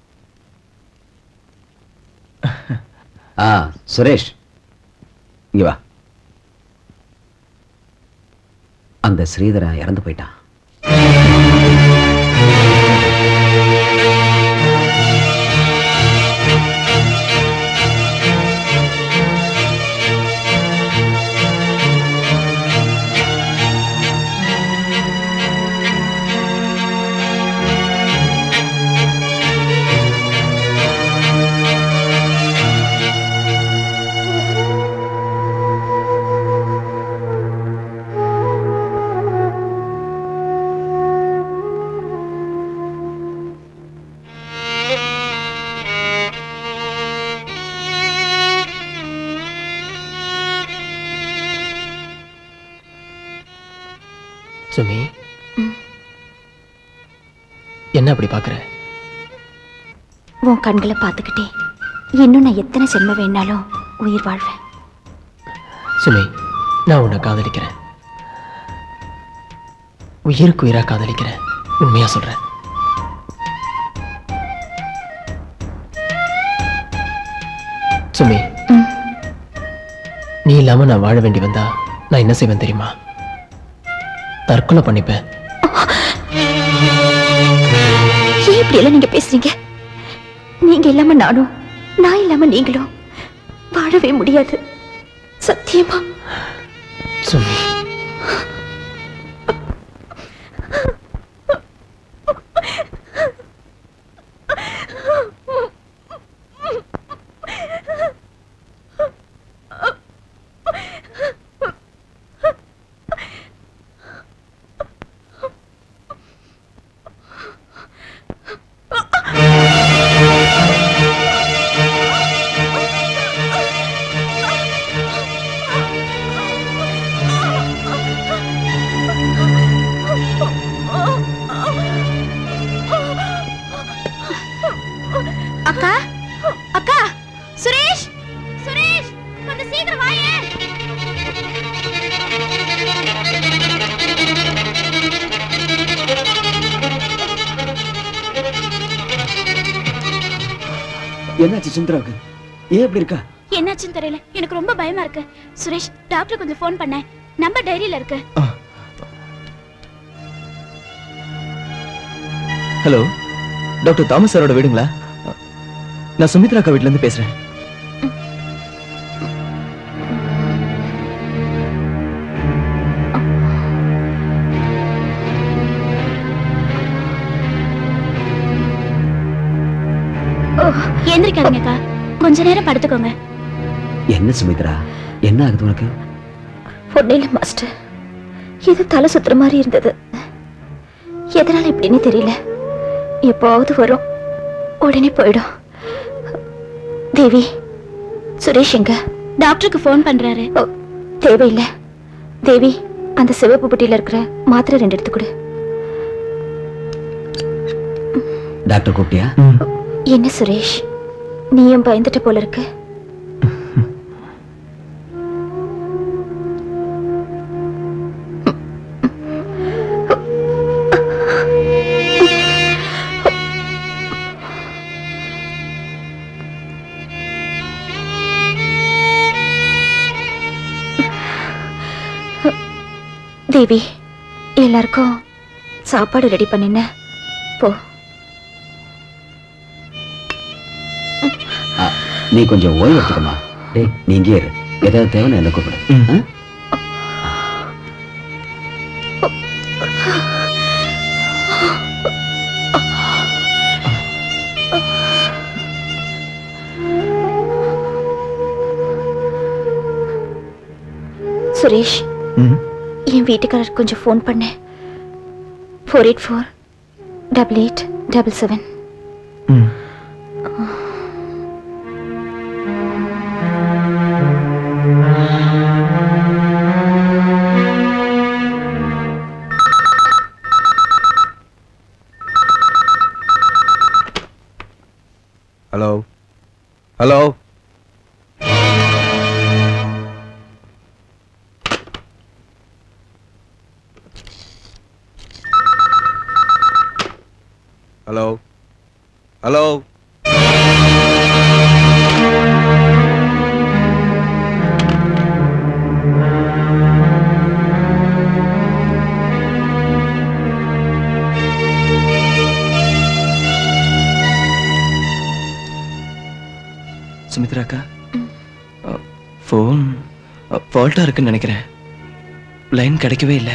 ஆ சுரேஷ் இங்க வா அந்த ஸ்ரீதரன் இறந்து போயிட்டான் சுமி என்ன அப்படி பாக்குற உன் கண்களை பார்த்துக்கிட்டே இன்னும் நான் எத்தனை ஜென்ம வேணாலும் உயிர் வாழ்வேன் சுமி நான் உன்னை காதலிக்கிறேன் உயிருக்கு உயிரா காதலிக்கிறேன் உண்மையா சொல்றேன் சுமி நீ இல்லாம நான் வாழ வேண்டி வந்தா நான் என்ன செய்வேன் தெரியுமா தற்கொலை பண்ணிப்பேன் ஏன் இப்படி எல்லாம் நீங்க பேசுறீங்க நீங்க இல்லாம நானும் நான் இல்லாம நீங்களும் வாழவே முடியாது சத்தியமா சுமி அக்கா அக்கா சுரேஷ் சுரேஷ் கொஞ்சம் சீக்கிரம் வாயே என்னாச்சு சுந்தராவுக்கு ஏன் இப்படி இருக்கா என்னாச்சுன்னு தெரியல எனக்கு ரொம்ப பயமா இருக்கு சுரேஷ் டாக்டர் கொஞ்சம் ஃபோன் பண்ணேன் நம்பர் டைரியில இருக்கு ஹலோ டாக்டர் தாமஸ் சாரோட வீடுங்களா நான் சுமித்ரா அக்கா வீட்ல இருந்து பேசுறேன் ஓ, எந்திரிக்காதீங்கக்கா கொஞ்ச நேரம் படுத்துக்கோங்க என்ன சுமித்ரா என்ன ஆகுது உனக்கு ஒன்னும் இல்ல மாஸ்டர் இது தலை சுத்துற மாதிரி இருந்தது எதனால இப்படின்னு தெரியல எப்போவாவது வரும் உடனே போயிடும் தேவி சுரேஷ் எங்க டாக்டருக்கு ஃபோன் பண்றாரு ஓ, தேவையில்லை தேவி அந்த சிவப்பு பெட்டியில இருக்கிற மாத்திரை ரெண்டு எடுத்து கொடு டாக்டர் கூப்பிட்டியா என்ன சுரேஷ் நீயும் பயந்துட்ட போல இருக்கு தேவி எல்லாருக்கும் சாப்பாடு ரெடி பண்ணின போ ஆ, நீ கொஞ்சம் ஓய்வு எடுத்துக்கமா டேய் நீ இங்கே இரு ஏதாவது தேவைன்னு என்ன கூப்பிடு ஆ? சுரேஷ் ம் என் வீட்டுக்காரர் கொஞ்சம் ஃபோன் பண்ணேன் four eight four double eight double seven ம் hello hello hello hello Sumitra அக்கா ஃபோன் ஃபால்ட்டாக இருக்குன்னு நினைக்கிறேன் லைன் கிடைக்கவே இல்லை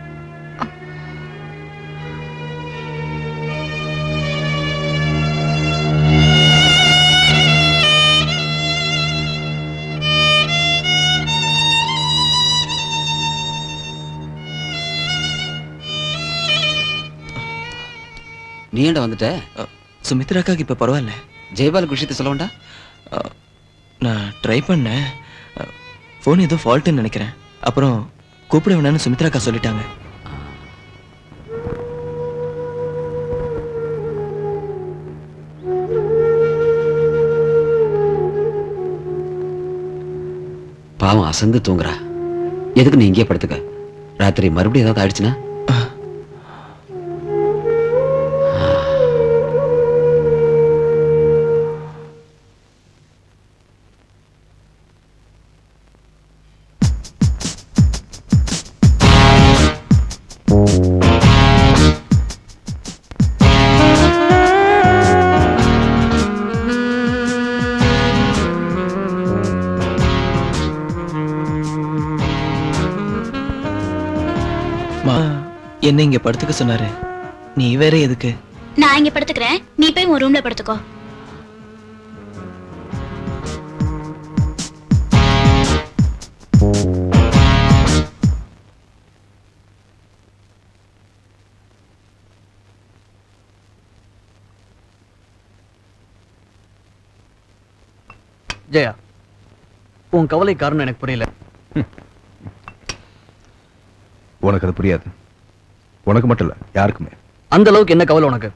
நீ ஏன்டா வந்துட்ட சுமித்ரா அக்காக்கு இப்போ பரவாயில்ல ஜெயபாலுக்கு விஷயத்தை சொல்ல வேண்டாம் நான் ட்ரை பண்ணேன் ஃபோன் ஏதோ ஃபால்ட்டுன்னு நினைக்கிறேன் அப்புறம் கூப்பிட வேணாம்னு சுமித்ரா அக்கா சொல்லிட்டாங்க பாவம் அசந்து தூங்குறா எதுக்கு நீ இங்கேயே படுத்துக்க ராத்திரி மறுபடியும் ஏதாவது ஆயிடுச்சுன்னா மா என்ன இங்க படுத்துக்க சொன்னாரு நீ வேற எதுக்கு நான் இங்க படுத்துக்கிறேன் நீ போய் உன் ரூம்ல படுத்துக்கோ ஜெயா உன் கவலை காரணம் எனக்கு புரியல உனக்கு அது புரியாது உனக்கு மட்டும் இல்ல யாருக்குமே அந்த அளவுக்கு என்ன கவலை உனக்கு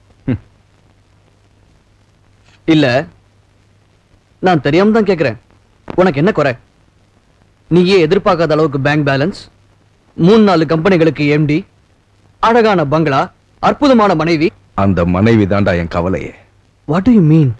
இல்ல நான் தெரியாம தான் கேக்குறேன் உனக்கு என்ன குறை நீயே எதிர்பார்க்காத அளவுக்கு பேங்க் பேலன்ஸ் மூணு நாலு கம்பெனிகளுக்கு எம்டி அழகான பங்களா அற்புதமான மனைவி அந்த மனைவி தாண்டா என் கவலையே வாட் டு யூ மீன்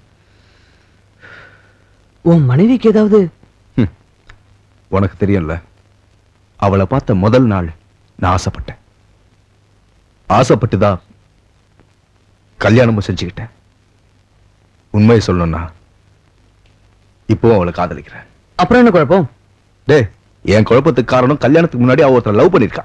உன் மனைவிக்கு ஏதாவது உனக்கு தெரியும்ல அவளை பார்த்த முதல் நாள் நான் ஆசைப்பட்டேன் ஆசைப்பட்டுதான் கல்யாணமும் செஞ்சுக்கிட்டேன் உண்மையை சொல்லணும்னா இப்போ அவளை காதலிக்கிறேன் அப்புறம் என்ன குழப்பம் டேய் என் குழப்பத்துக்கு காரணம் கல்யாணத்துக்கு முன்னாடி அவ ஒருத்தர் லவ் பண்ணிருக்கா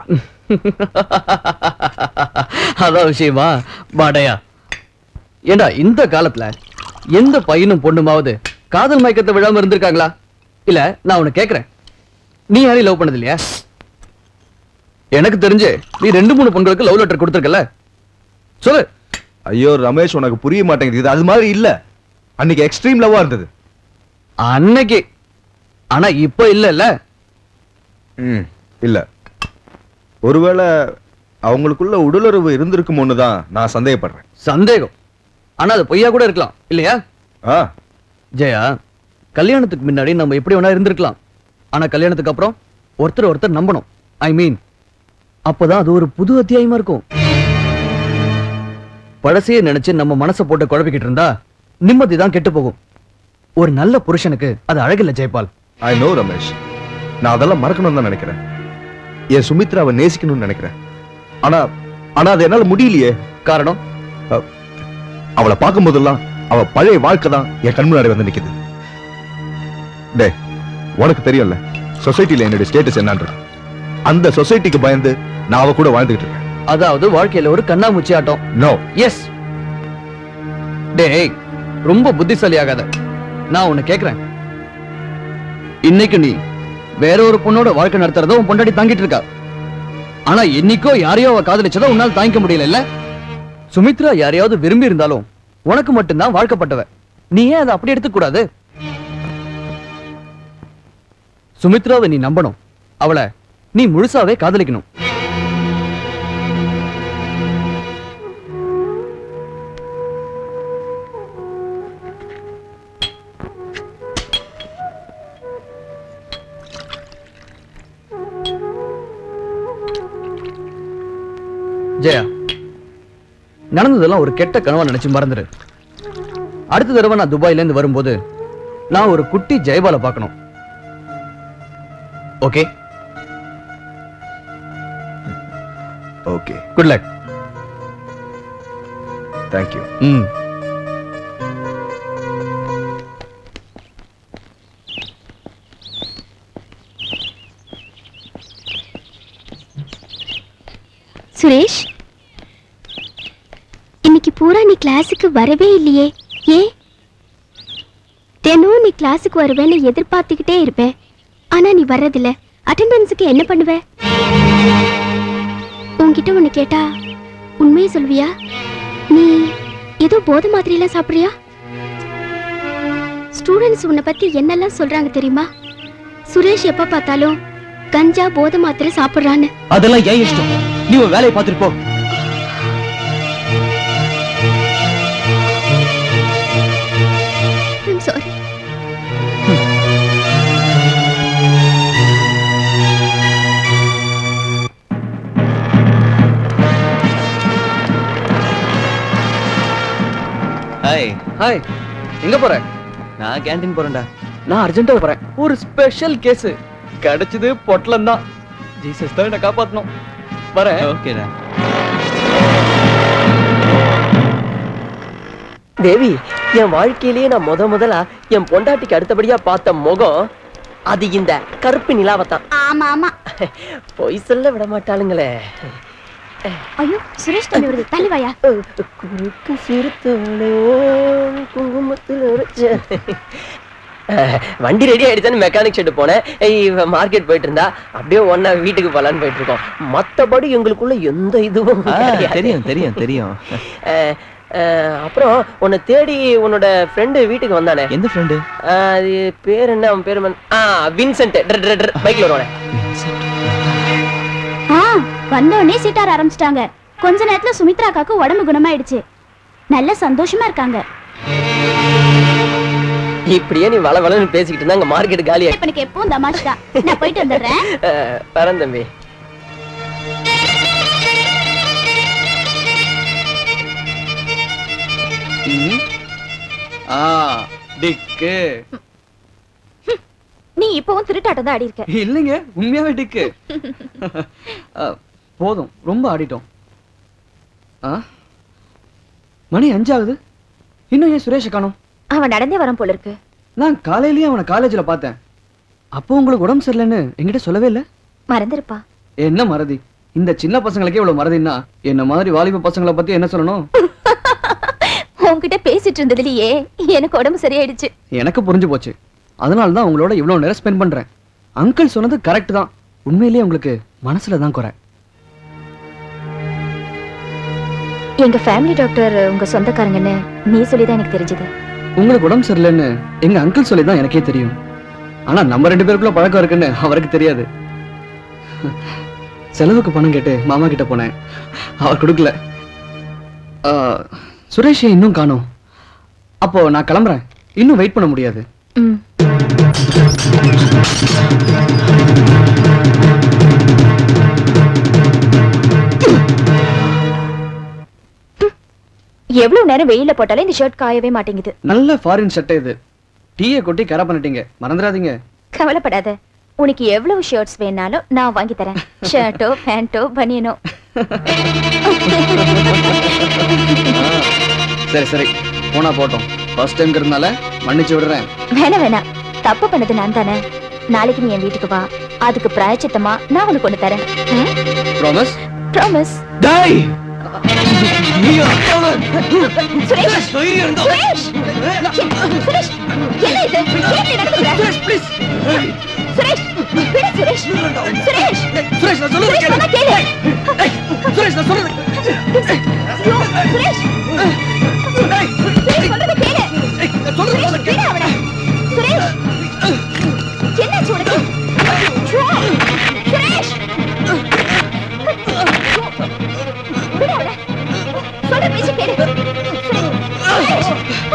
அதான் விஷயமா பாடையா ஏண்டா இந்த காலத்துல எந்த பையனும் பொண்ணுமாவது காதல் மயக்கத்தை விழாம இருந்திருக்காங்களா இல்ல நான் உன்னை கேக்குறேன் நீ யாரையும் லவ் பண்ணது இல்லையா எனக்கு தெரிஞ்சு நீ ரெண்டு மூணு பொண்களுக்கு லவ் லெட்டர் கொடுத்துருக்கல சொல்லு ஐயோ ரமேஷ் உனக்கு புரிய மாட்டேங்குது இது அது மாதிரி இல்ல அன்னைக்கு எக்ஸ்ட்ரீம் லவ்வா இருந்தது அன்னைக்கு ஆனா இப்ப இல்ல இல்ல ம் இல்ல ஒருவேளை அவங்களுக்குள்ள உடலுறவு இருந்திருக்குமோன்னு தான் நான் சந்தேகப்படுறேன் சந்தேகம் ஆனா அது பொய்யா கூட இருக்கலாம் இல்லையா ஆ ஜெயா கல்யாணத்துக்கு முன்னாடி நம்ம எப்படி வேணா இருந்திருக்கலாம் ஆனா கல்யாணத்துக்கு அப்புறம் ஒருத்தர் ஒருத்தர் நம்பணும் ஐ மீன் அப்பதான் அது ஒரு புது அத்தியாயமா இருக்கும் பழசையே நினைச்சு நம்ம மனசை போட்டு குழப்பிக்கிட்டு இருந்தா நிம்மதி தான் கெட்டு போகும் ஒரு நல்ல புருஷனுக்கு அது அழகில்ல ஜெயபால் ஐ நோ ரமேஷ் நான் அதெல்லாம் மறக்கணும்னு தான் நினைக்கிறேன் என் சுமித்ராவை நேசிக்கணும்னு நினைக்கிறேன் ஆனா ஆனா அது என்னால முடியலையே காரணம் அ- அவளை பார்க்கும் போதெல்லாம் அவ பழைய வாழ்க்கை தான் என் கண் முன்னாடி வந்து நிக்குது டே உனக்கு தெரியும்ல சொசைட்டில என்னுடைய ஸ்டேட்டஸ் என்னன்ற அந்த சொசைட்டிக்கு பயந்து நான் அவ கூட வாழ்ந்துகிட்டு இருக்கேன் அதாவது வாழ்க்கையில ஒரு கண்ணாமூச்சி ஆட்டம் நோ எஸ் டேய் ரொம்ப புத்திசாலி ஆகாத நான் உன்னை கேக்குறேன் இன்னைக்கு நீ வேற ஒரு பொண்ணோட வாழ்க்கை நடத்துறத உன் பொண்டாட்டி தாங்கிட்டு இருக்கா ஆனா என்னைக்கோ யாரையோ அவ காதலிச்சதை உன்னால தாங்கிக்க முடியல இல்ல சுமித்ரா யாரையாவது விரும்பி இருந்தாலும் உனக்கு மட்டும்தான் வாழ்க்கப்பட்டவ நீ ஏன் அதை அப்படி எடுத்துக்க கூடாது சுமித்ராவை நீ நம்பணும் அவளை நீ முழுசாவே காதலிக்கணும் ஜெயா நடந்ததெல்லாம் ஒரு கெட்ட கனவா நினைச்சு மறந்துடு அடுத்த தடவை நான் துபாயில இருந்து வரும்போது நான் ஒரு குட்டி ஜெயபால பார்க்கணும் okay okay good luck thank you ம் சுரேஷ் இன்னைக்கு பூரா நீ கிளாஸுக்கு வரவே இல்லையே ஏன் தினம் நீ கிளாஸுக்கு வருவேன்னு எதிர்பார்த்துக்கிட்டே இருப்பேன் ஆனா நீ வர்றதில்ல அட்டெண்டன்ஸுக்கு என்ன பண்ணுவ உன்கிட்ட ஒண்ணு கேட்டா உண்மையை சொல்வியா நீ ஏதோ போதை மாதிரிலாம் சாப்பிடுறியா ஸ்டூடெண்ட்ஸ் உன்னை பத்தி என்னெல்லாம் சொல்றாங்க தெரியுமா சுரேஷ் எப்ப பார்த்தாலும் கஞ்சா போதை மாத்திரை சாப்பிடுறான்னு அதெல்லாம் ஏன் இஷ்டம் நீ உன் வேலையை பார்த்துட்டு போ I'm sorry. ஹாய் ஹாய் எங்க போற நான் கேண்டீன் போறேன்டா நான் அர்ஜென்ட்டா போறேன் ஒரு ஸ்பெஷல் கேஸ் கிடைச்சது பொட்டலம் தான் ஜீசஸ் தான் என்ன காப்பாத்தணும் வரேன் ஓகேடா தேவி என் வாழ்க்கையிலேயே நான் முத முதலா என் பொண்டாட்டிக்கு அடுத்தபடியா பார்த்த முகம் அது இந்த கருப்பு நிலாவத்தான் ஆமா ஆமா பொய் சொல்ல விட மாட்டாளுங்களே ஐயோ சுரேஷ் தம்பி வருது தள்ளி வாயா குறுக்கு சிறுத்தவளோ குங்குமத்தில் உரைச்ச. அஹ், வண்டி ரெடி ஆயிடுச்சான்னு மெக்கானிக் ஷெட் போனேன் மார்க்கெட் போயிட்டு இருந்தா அப்படியே ஒன்னா வீட்டுக்கு போலான்னு போயிட்டு இருக்கோம் மத்தபடி எங்களுக்குள்ள எந்த இதுவும் ஆ, கிடையாது. தெரியும் தெரியும் தெரியும் அஹ், அஹ், அப்புறம் உன்னை தேடி உன்னோட ஃப்ரெண்டு வீட்டுக்கு வந்தானே எந்த ஃப்ரெண்டு அஹ், அது பேர் என்ன அவன் பேர் வந்து- ஆ வின்சென்ட் பைக்ல வருவானே ஆ வந்த உடனே சீட்டார ஆரம்பிச்சிட்டாங்க கொஞ்ச நேரத்துல சுமித்ரா அக்காக்கு உடம்பு குணமாயிடுச்சு நல்ல சந்தோஷமா இருக்காங்க இப்படியே நீ வள வளன்னு பேசிக்கிட்டு இருந்தா அங்க மார்க்கெட் காலியா இப்ப எனக்கு எப்பவும் தமாஷ் தான் நான் போயிட்டு வந்துடுறேன் வரேன் தம்பி ம். ஆ டிக்கு நீ இப்பவும் திருட்டாட்டம் தான் ஆடி இருக்க இல்லைங்க உண்மையாவே டிக்கு ஆ, போதும் ரொம்ப ஆடிட்டோம் ஆ மணி அஞ்சாகுது இன்னும் ஏன் சுரேஷை காணோம் அவன் நடந்தே வரான் போல இருக்கு நான் காலையிலேயே அவனை காலேஜில் பார்த்தேன் அப்போ உங்களுக்கு உடம்பு சரியில்லைன்னு என்கிட்ட சொல்லவே இல்லை மறந்துருப்பா என்ன மறதி இந்த சின்ன பசங்களுக்கே இவ்வளவு மறதின்னா என்ன மாதிரி வாலிப பசங்களை பத்தி என்ன சொல்லணும் உன்கிட்ட பேசிட்டு இருந்ததுலயே எனக்கு உடம்பு சரியாயிடுச்சு எனக்கு புரிஞ்சு போச்சு அதனால தான் உங்களோட இவ்வளவு நேரம் ஸ்பெண்ட் பண்றேன் அங்கிள் சொன்னது கரெக்ட் தான் உண்மையிலேயே உங்களுக்கு மனசுல தான் குறை எங்க ஃபேமிலி டாக்டர் உங்க சொந்தக்காரங்கன்னு நீ சொல்லிதான் எனக்கு தெரிஞ்சது உங்களுக்கு உடம்பு சரியில்லைன்னு எங்க அங்கிள் சொல்லி தான் எனக்கே தெரியும் ஆனா நம்ம ரெண்டு பேருக்குள்ள பழக்கம் இருக்குன்னு அவருக்கு தெரியாது செலவுக்கு பணம் கேட்டு மாமா கிட்ட போனேன் அவர் கொடுக்கல ஆ, சுரேஷை இன்னும் காணோம் அப்போ நான் கிளம்புறேன் இன்னும் வெயிட் பண்ண முடியாது ம் எவ்வளவு நேரம் வெயில போட்டாலும் இந்த ஷர்ட் காயவே மாட்டேங்குது நல்ல ஃபாரின் சட்டை இது டீயை கொட்டி கரை பண்ணிட்டீங்க மறந்துடாதீங்க கவலைப்படாத உனக்கு எவ்வளவு ஷர்ட்ஸ் வேணாலும் நான் வாங்கி தரேன் ஷர்ட்டோ பேண்டோ பனியனோ சரி சரி போனா போட்டோம் ஃபர்ஸ்ட் டைம்ங்கிறதுனால மன்னிச்சு விடுறேன் வேணாம் வேணாம் தப்பு பண்ணது நான் தானே நாளைக்கு நீ என் வீட்டுக்கு வா அதுக்கு பிராயச்சித்தமா நான் உனக்கு ஒண்ணு தரேன் ப்ராமிஸ் ப்ராமிஸ் டேய் சுரேஷ் சுரேஷ் சுரேஷ் என்ன இது ஏன் இப்படி நடந்துக்கிற? சுரேஷ் விடு சுரேஷ் சுரேஷ் சுரேஷ் நான் சொல்றது சுரேஷ் சொன்னா கேளு சுரேஷ் நான் சொல்றது ஐயோ, சுரேஷ் சுரேஷ் சொல்றத கேளு சுரேஷ் விடு அவனை சுரேஷ் என்னாச்சு உனக்கு ஐயோ, சுரேஷ் விடு அவனை சொல்ற பேச்சு கேளு சுரேஷ்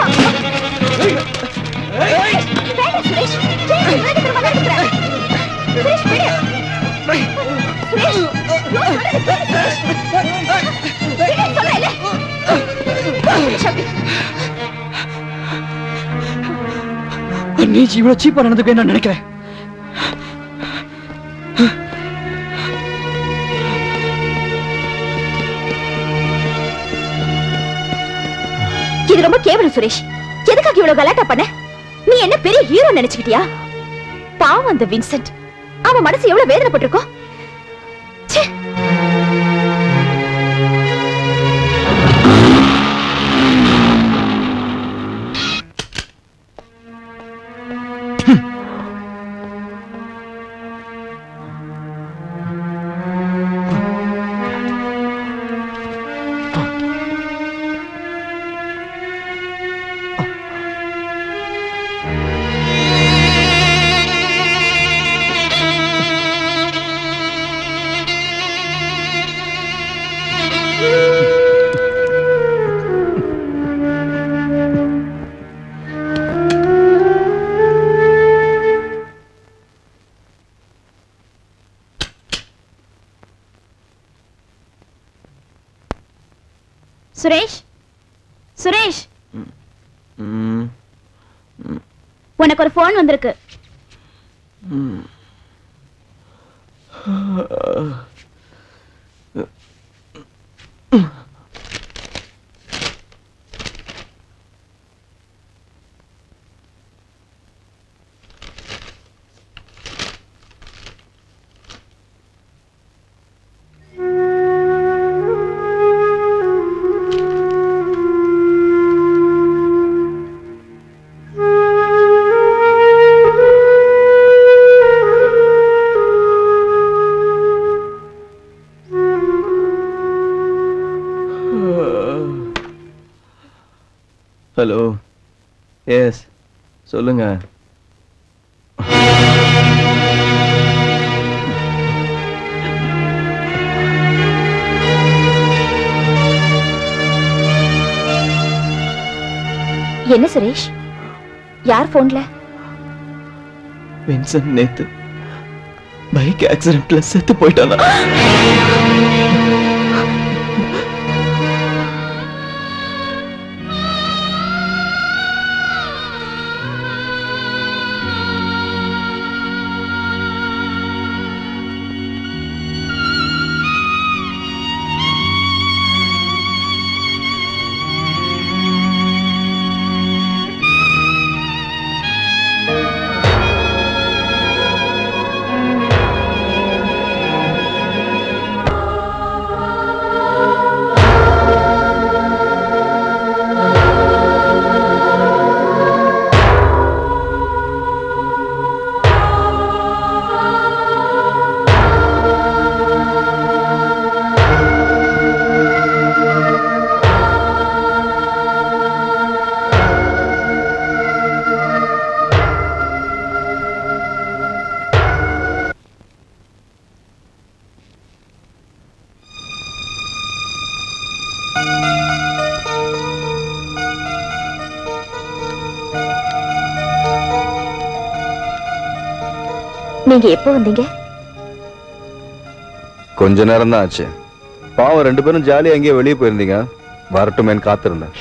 சுரேஷ் வேண்டாம் சுரேஷ் ஏன் இப்படி விளையாட்டுத்தனமா நடந்துக்கிற? சுரேஷ் விடு சுரேஷ் ஐயோ, சொல்றத கேளு சுரேஷ் விடு சொல்றேன்ல சுரேஷ் அப்படி நீ இவ்வளவு சீப்பா நடந்துக்க நான் நினைக்கிறேன் இது ரொம்ப கேவலம் சுரேஷ் எதுக்காக இவ்வளவு கலாட்டா பண்ண நீ என்ன பெரிய ஹீரோ நினைச்சுக்கிட்டியா பாவம் அந்த வின்சென்ட் அவன் மனசு எவ்வளவு வேதனைப்பட்டிருக்கோம் ச்சே. சுரேஷ் சுரேஷ் உனக்கு ஒரு ஃபோன் வந்திருக்கு ஹலோ எஸ் சொல்லுங்க என்ன சுரேஷ் யார் போன்ல வின்சென்ட் நேத்து பைக் ஆக்சிடென்ட்ல செத்து போயிட்டானா நீங்க எப்போ வந்தீங்க கொஞ்ச நேரம் தான் ஆச்சு பாவம் ரெண்டு பேரும் ஜாலியா எங்கேயோ வெளியே போயிருந்தீங்க வரட்டுமேன்னு காத்திருந்தேன்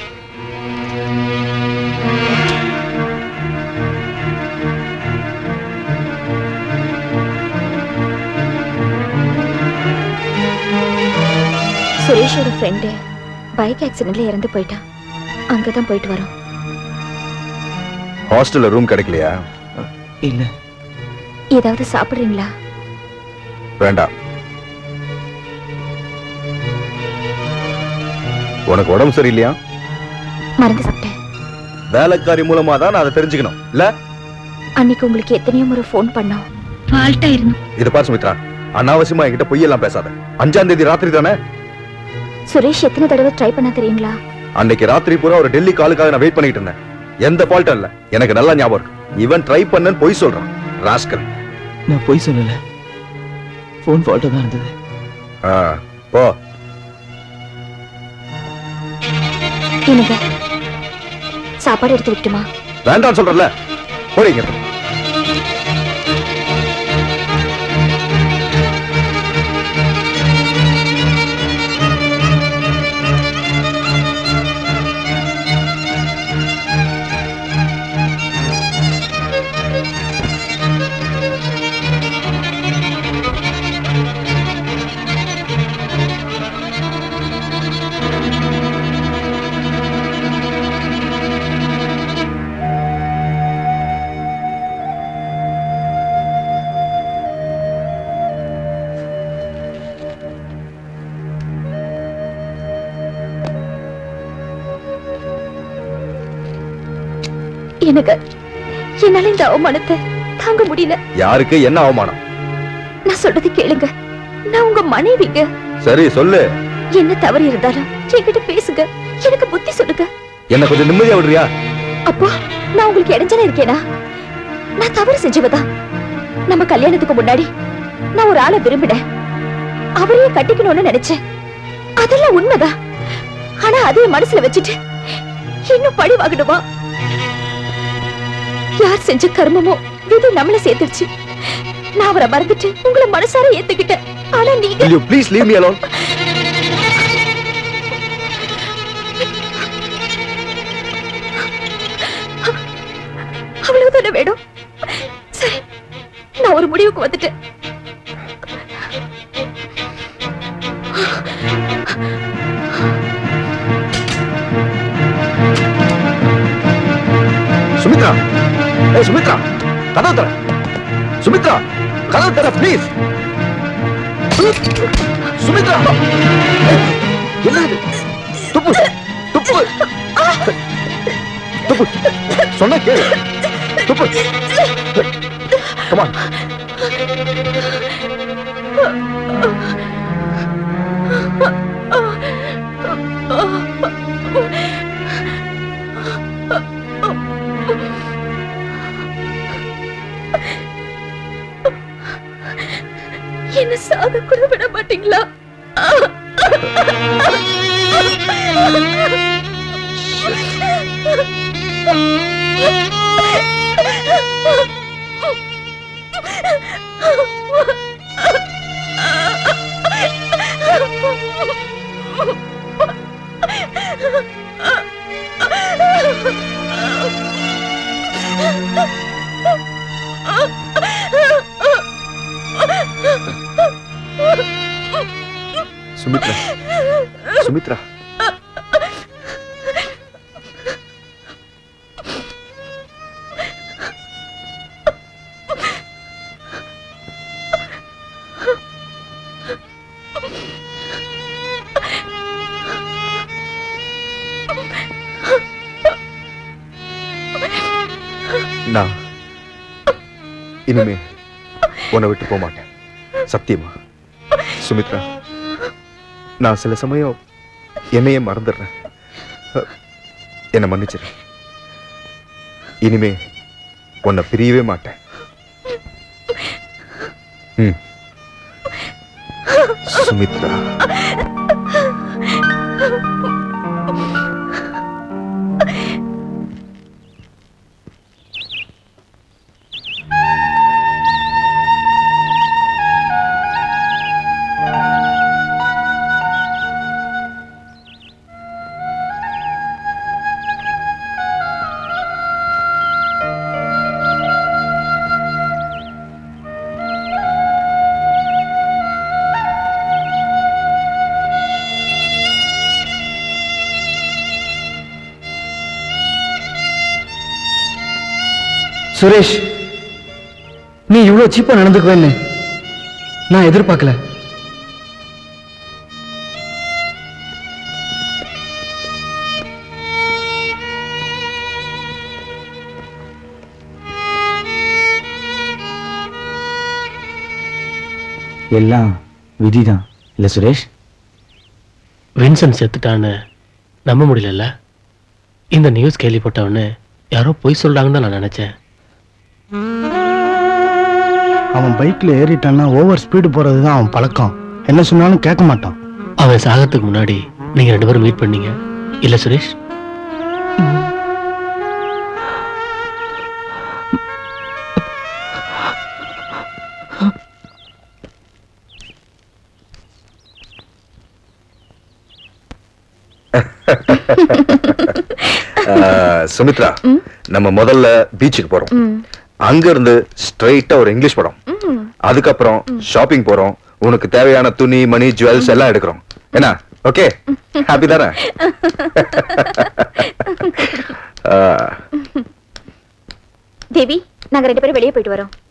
சுரேஷோட ஃப்ரெண்டு பைக் ஆக்சிடென்ட்ல இறந்து போயிட்டான் அங்கதான் போயிட்டு வரோம் ஹாஸ்டல்ல ரூம் கிடைக்கலையா இல்ல ஏதாவது சாப்பிடுறீங்களா வேண்டாம் உனக்கு உடம்பு சரியில்லையா மருந்து சாப்பிட்டேன் வேலைக்காரி மூலமா தான் நான் அதை தெரிஞ்சுக்கணும் இல்ல அன்னைக்கு உங்களுக்கு எத்தனையோ முறை ஃபோன் பண்ணோம் ஃபால்ட்டா இருந்தோம் இது பாரு சுமித்ரா அனாவசியமா என்கிட்ட பொய்யெல்லாம் பேசாத அஞ்சாம் தேதி ராத்திரி தானே சுரேஷ் எத்தனை தடவை ட்ரை பண்ண தெரியுங்களா அன்னைக்கு ராத்திரி பூரா ஒரு டெல்லி காலுக்காக நான் வெயிட் பண்ணிட்டு இருந்தேன் எந்த ஃபால்ட்டும் இல்ல எனக்கு நல்லா ஞாபகம் இருக்கு இவன் ட்ரை பண்ணன்னு பொய் சொல்றான் ராஸ்கல் நான் பொய் சொல்லல ஃபோன் ஃபால்ட்டா தான் இருந்தது ஆ, போ என்னங்க சாப்பாடு எடுத்து விட்டுமா வேண்டாம் சொல்றல போறீங்க எனக்கு என்னால இந்த அவமானத்தை தாங்க முடியல யாருக்கு என்ன அவமானம் நான் சொல்றது கேளுங்க நான் உங்க மனைவிங்க சரி சொல்லு என்ன தவறு இருந்தாலும் என்கிட்ட பேசுங்க எனக்கு புத்தி சொல்லுங்க என்ன கொஞ்சம் நிம்மதியா விடுறியா அப்போ நான் உங்களுக்கு இடைஞ்சல இருக்கேனா நான் தவறு செஞ்சவதான் நம்ம கல்யாணத்துக்கு முன்னாடி நான் ஒரு ஆளை விரும்பினேன் அவரையே கட்டிக்கணும்னு நினைச்சேன் அதெல்லாம் உண்மைதான் ஆனா அதே மனசுல வச்சுட்டு இன்னும் பழி வாங்கணுமா யார் செஞ்ச கர்மமோ விதி நம்மள சேர்த்துருச்சு நான் அவரை மறந்துட்டு உங்களை மனசார ஏத்துக்கிட்டேன் ஆனா நீங்க will you please leave me alone அவ்வளவுதானே வேணும் சரி நான் ஒரு முடிவுக்கு வந்துட்டேன் சுமித்ரா ஏய் சுமித்ரா கதவு தர சுமித்ரா கதவு தர ப்ளீஸ் சுமித்ரா ஏய், என்ன இது துப்பு துப்பு துப்பு சொன்ன கேளு துப்பு கமான் என்ன சாக கூட விட மாட்டீங்களா சுமித்ரா சுமித்ரா நான் இனிமே உன்னை விட்டு போக மாட்டேன் சத்தியமா சுமித்ரா நான் சில சமயம் என்னையே மறந்துடுறேன் அ, என்னை மன்னிச்சிரு இனிமே உன்னை பிரியவே மாட்டேன் ம். சுமித்ரா சுரேஷ் நீ இவ்வளோ சீப்பா நடந்துக்குவேன்னு நான் எதிர்பார்க்கல எல்லாம் விதிதான் இல்ல சுரேஷ் வின்சென்ட் செத்துட்டான்னு நம்ப முடியலல்ல இந்த நியூஸ் கேள்விப்பட்டவொடனே யாரோ பொய் சொல்றாங்கன்னு தான் நான் நினைச்சேன் அவன் பைக்ல ஏறிட்டான்னா ஓவர் ஸ்பீடு போறது தான் அவன் பழக்கம் என்ன சொன்னாலும் கேட்க மாட்டான் அவன் சாகத்துக்கு முன்னாடி நீங்க ரெண்டு பேரும் மீட் பண்ணீங்க இல்ல சுரேஷ் ஆஹ், சுமித்ரா நம்ம முதல்ல பீச்சுக்கு போறோம் அங்க இருந்து ஸ்ட்ரைட்டா ஒரு இங்கிலீஷ் படம் அதுக்கப்புறம் ஷாப்பிங் போறோம் உனக்கு தேவையான துணி மணி ஜுவல்ஸ் எல்லாம் எடுக்கிறோம் என்ன ஓகே ஹாப்பி தானே ஆஹ், தேவி நாங்க ரெண்டு பேரும் வெளியே போயிட்டு வரோம்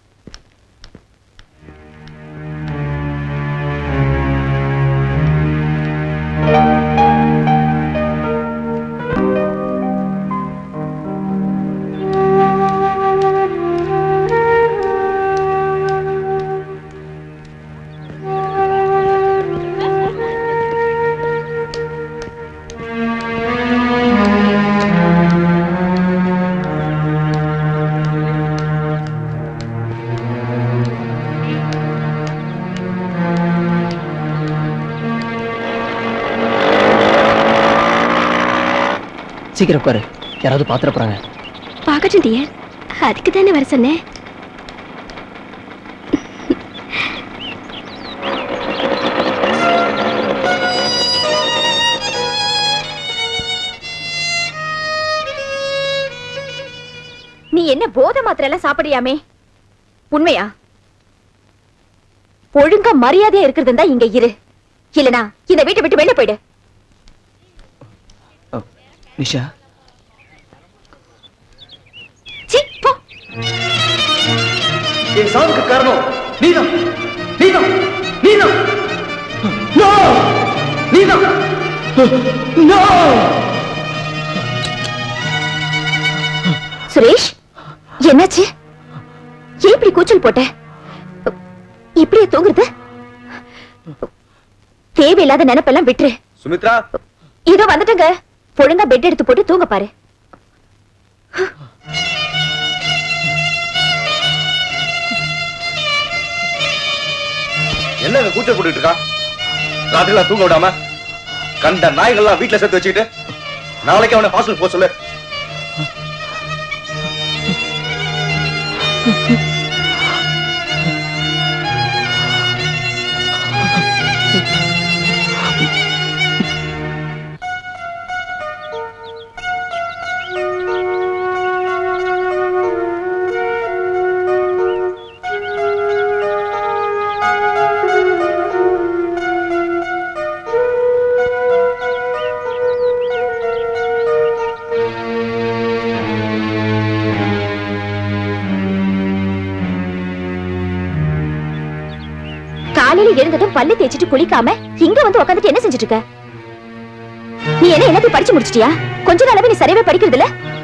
சீக்கிரம் உட்காரு யாராவது பாத்திர போறாங்க பார்க்கட்டும் டியர் அதுக்கு தானே வர சொன்னேன் நீ என்ன போதை மாத்திரை எல்லாம் சாப்பிடுறியாமே உண்மையா ஒழுங்கா மரியாதையா இருக்கிறது இருந்தா இங்க இரு இல்லனா இந்த வீட்டை விட்டு வெளில போயிடு நிஷா சீ, போ என் சாவுக்கு காரணம் நீதான் நீதான் நீதான் நோ நீதான் நோ சுரேஷ் என்னாச்சு ஏன் இப்படி கூச்சல் போட்ட இப்படியே தூங்குறது தேவையில்லாத நினைப்பெல்லாம் விட்டுரு சுமித்ரா இதோ வந்துட்டங்க ஒழுங்கா பெட் எடுத்து போட்டு தூங்க பாரு என்னங்க கூச்சல் போட்டுட்டு இருக்கா ராத்திரிலாம் தூங்க விடாம கண்ட நாய்கள்லாம் வீட்டுல சேர்த்து வச்சுக்கிட்டு நாளைக்கு அவனை ஹாஸ்டல் போக சொல்லு காலையில எழுந்ததும் பல்லு தேய்ச்சிட்டு குளிக்காம இங்க வந்து உட்காந்துட்டு என்ன செஞ்சுட்டு இருக்க நீ என்ன எல்லாத்தையும் படிச்சு முடிச்சிட்டியா கொஞ்ச நாளாவே நீ சரியாவே படிக்கிறது இல்ல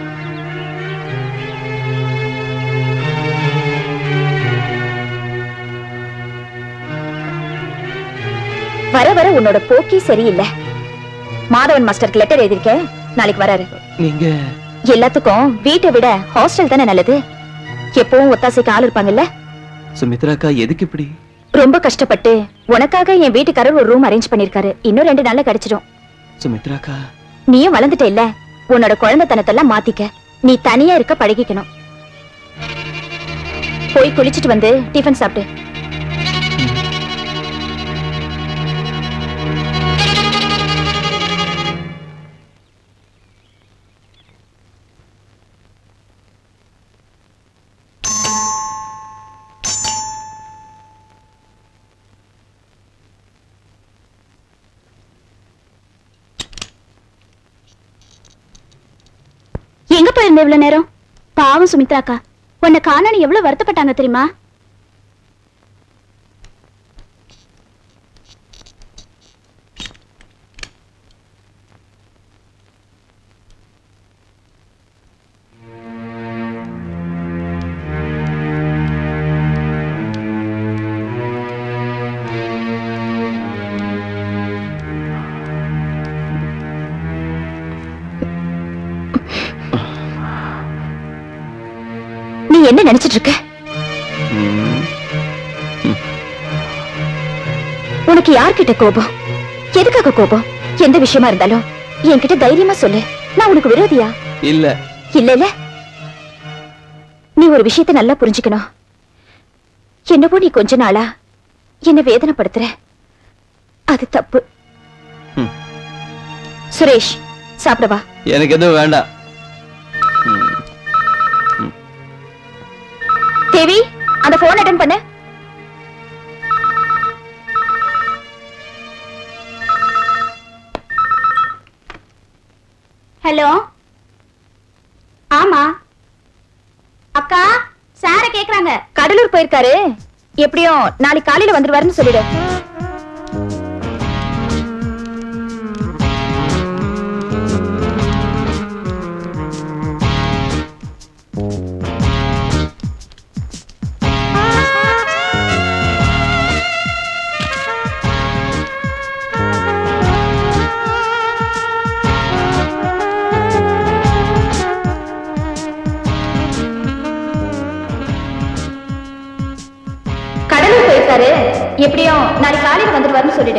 வர வர உன்னோட போக்கே சரியில்லை மாதவன் மாஸ்டருக்கு லெட்டர் எழுதியிருக்கேன் நாளைக்கு வராரு நீங்க எல்லாத்துக்கும் வீட்டை விட ஹாஸ்டல் தானே நல்லது எப்பவும் ஒத்தாசைக்கு ஆள் இருப்பாங்கல்ல சுமித்ராக்கா எதுக்கு இப்படி ரொம்ப கஷ்டப்பட்டு உனக்காக என் வீட்டுக்காரர் ஒரு ரூம் அரேஞ்ச் பண்ணிருக்காரு இன்னும் ரெண்டு நாள்ல கிடைச்சிடும் சுமித்ராக்கா நீயும் வளர்ந்துட்ட இல்ல உன்னோட குழந்தைத்தனத்தெல்லாம் மாத்திக்க நீ தனியா இருக்க பழகிக்கணும் போய் குளிச்சிட்டு வந்து டிஃபன் சாப்பிட்டு எங்க போயிருந்த இவ்வளவு நேரம் பாவம் சுமித்ராக்கா உன்னை காணான்னு எவ்வளவு வருத்தப்பட்டாங்க தெரியுமா நீ என்ன நினைச்சிட்டு இருக்க உனக்கு யார்கிட்ட கோபம் எதுக்காக கோபம் எந்த விஷயமா இருந்தாலும் என்கிட்ட தைரியமா சொல்லு நான் உனக்கு விரோதியா இல்ல இல்ல இல்ல நீ ஒரு விஷயத்தை நல்லா புரிஞ்சுக்கணும் என்னவோ நீ கொஞ்ச நாளா என்ன வேதனைப்படுத்துற அது தப்பு ம். சுரேஷ் சாப்பிட வா எனக்கு எதுவும் வேண்டாம் தேவி அந்த போன் அட்டன் பண்ணு ஹலோ ஆமா அக்கா சார கேக்குறாங்க கடலூர் போயிருக்காரு எப்படியும் நாளைக்கு காலையில வந்துருவாருன்னு சொல்லிடு கடலூர் போயிருக்காரு எப்படியும் நாளைக்கு காலையில வந்துருவாருன்னு சொல்லிடு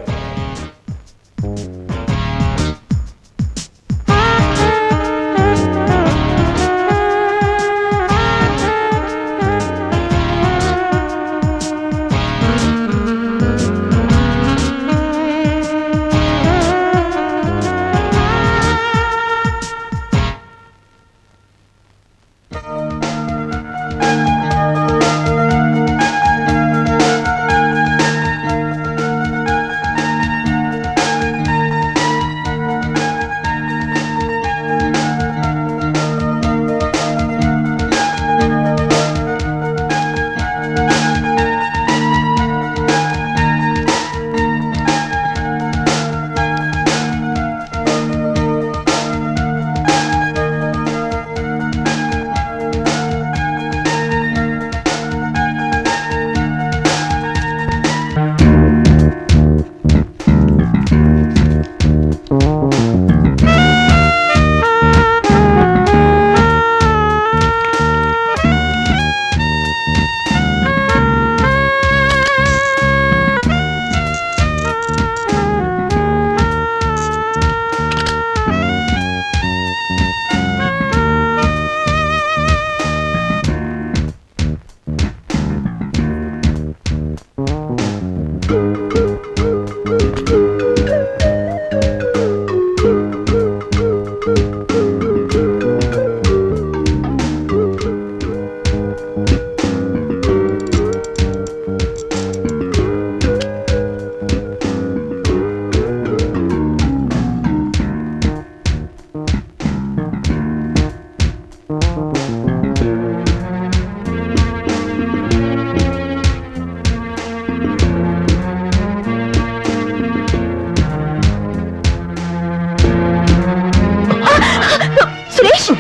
சுரேஷ்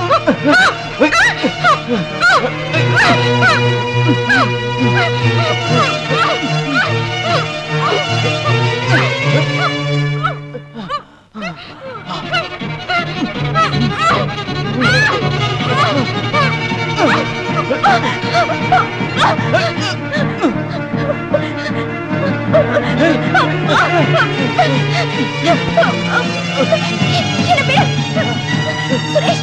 சுரேஷ்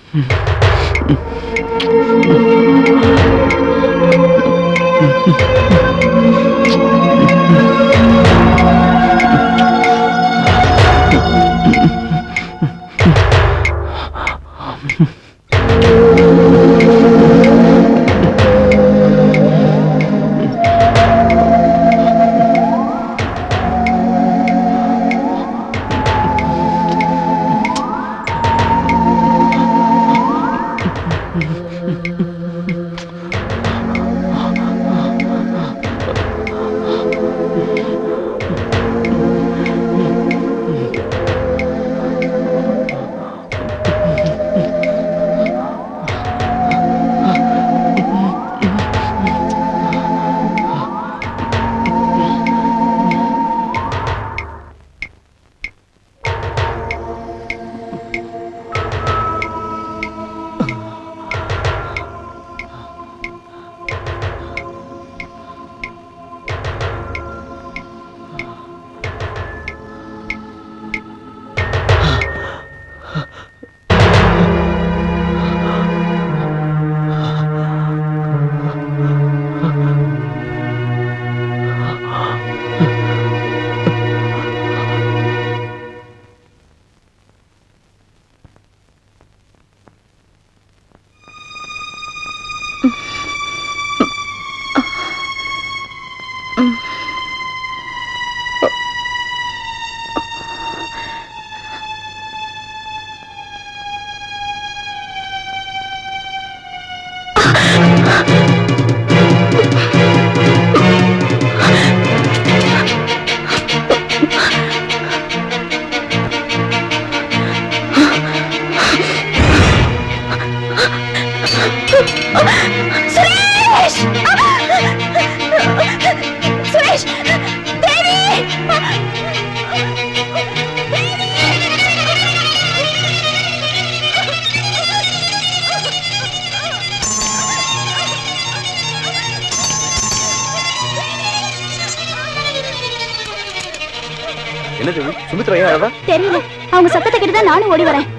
சுரேஷ் சுரேஷ் தேவி என்ன தேவி சுமித்ரா ஏன் அழகா தெரியல அவங்க சத்தத்தை கேட்டு தான் நானும் ஓடி வரேன்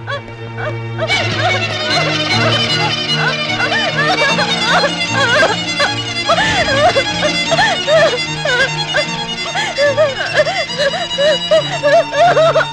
Ah!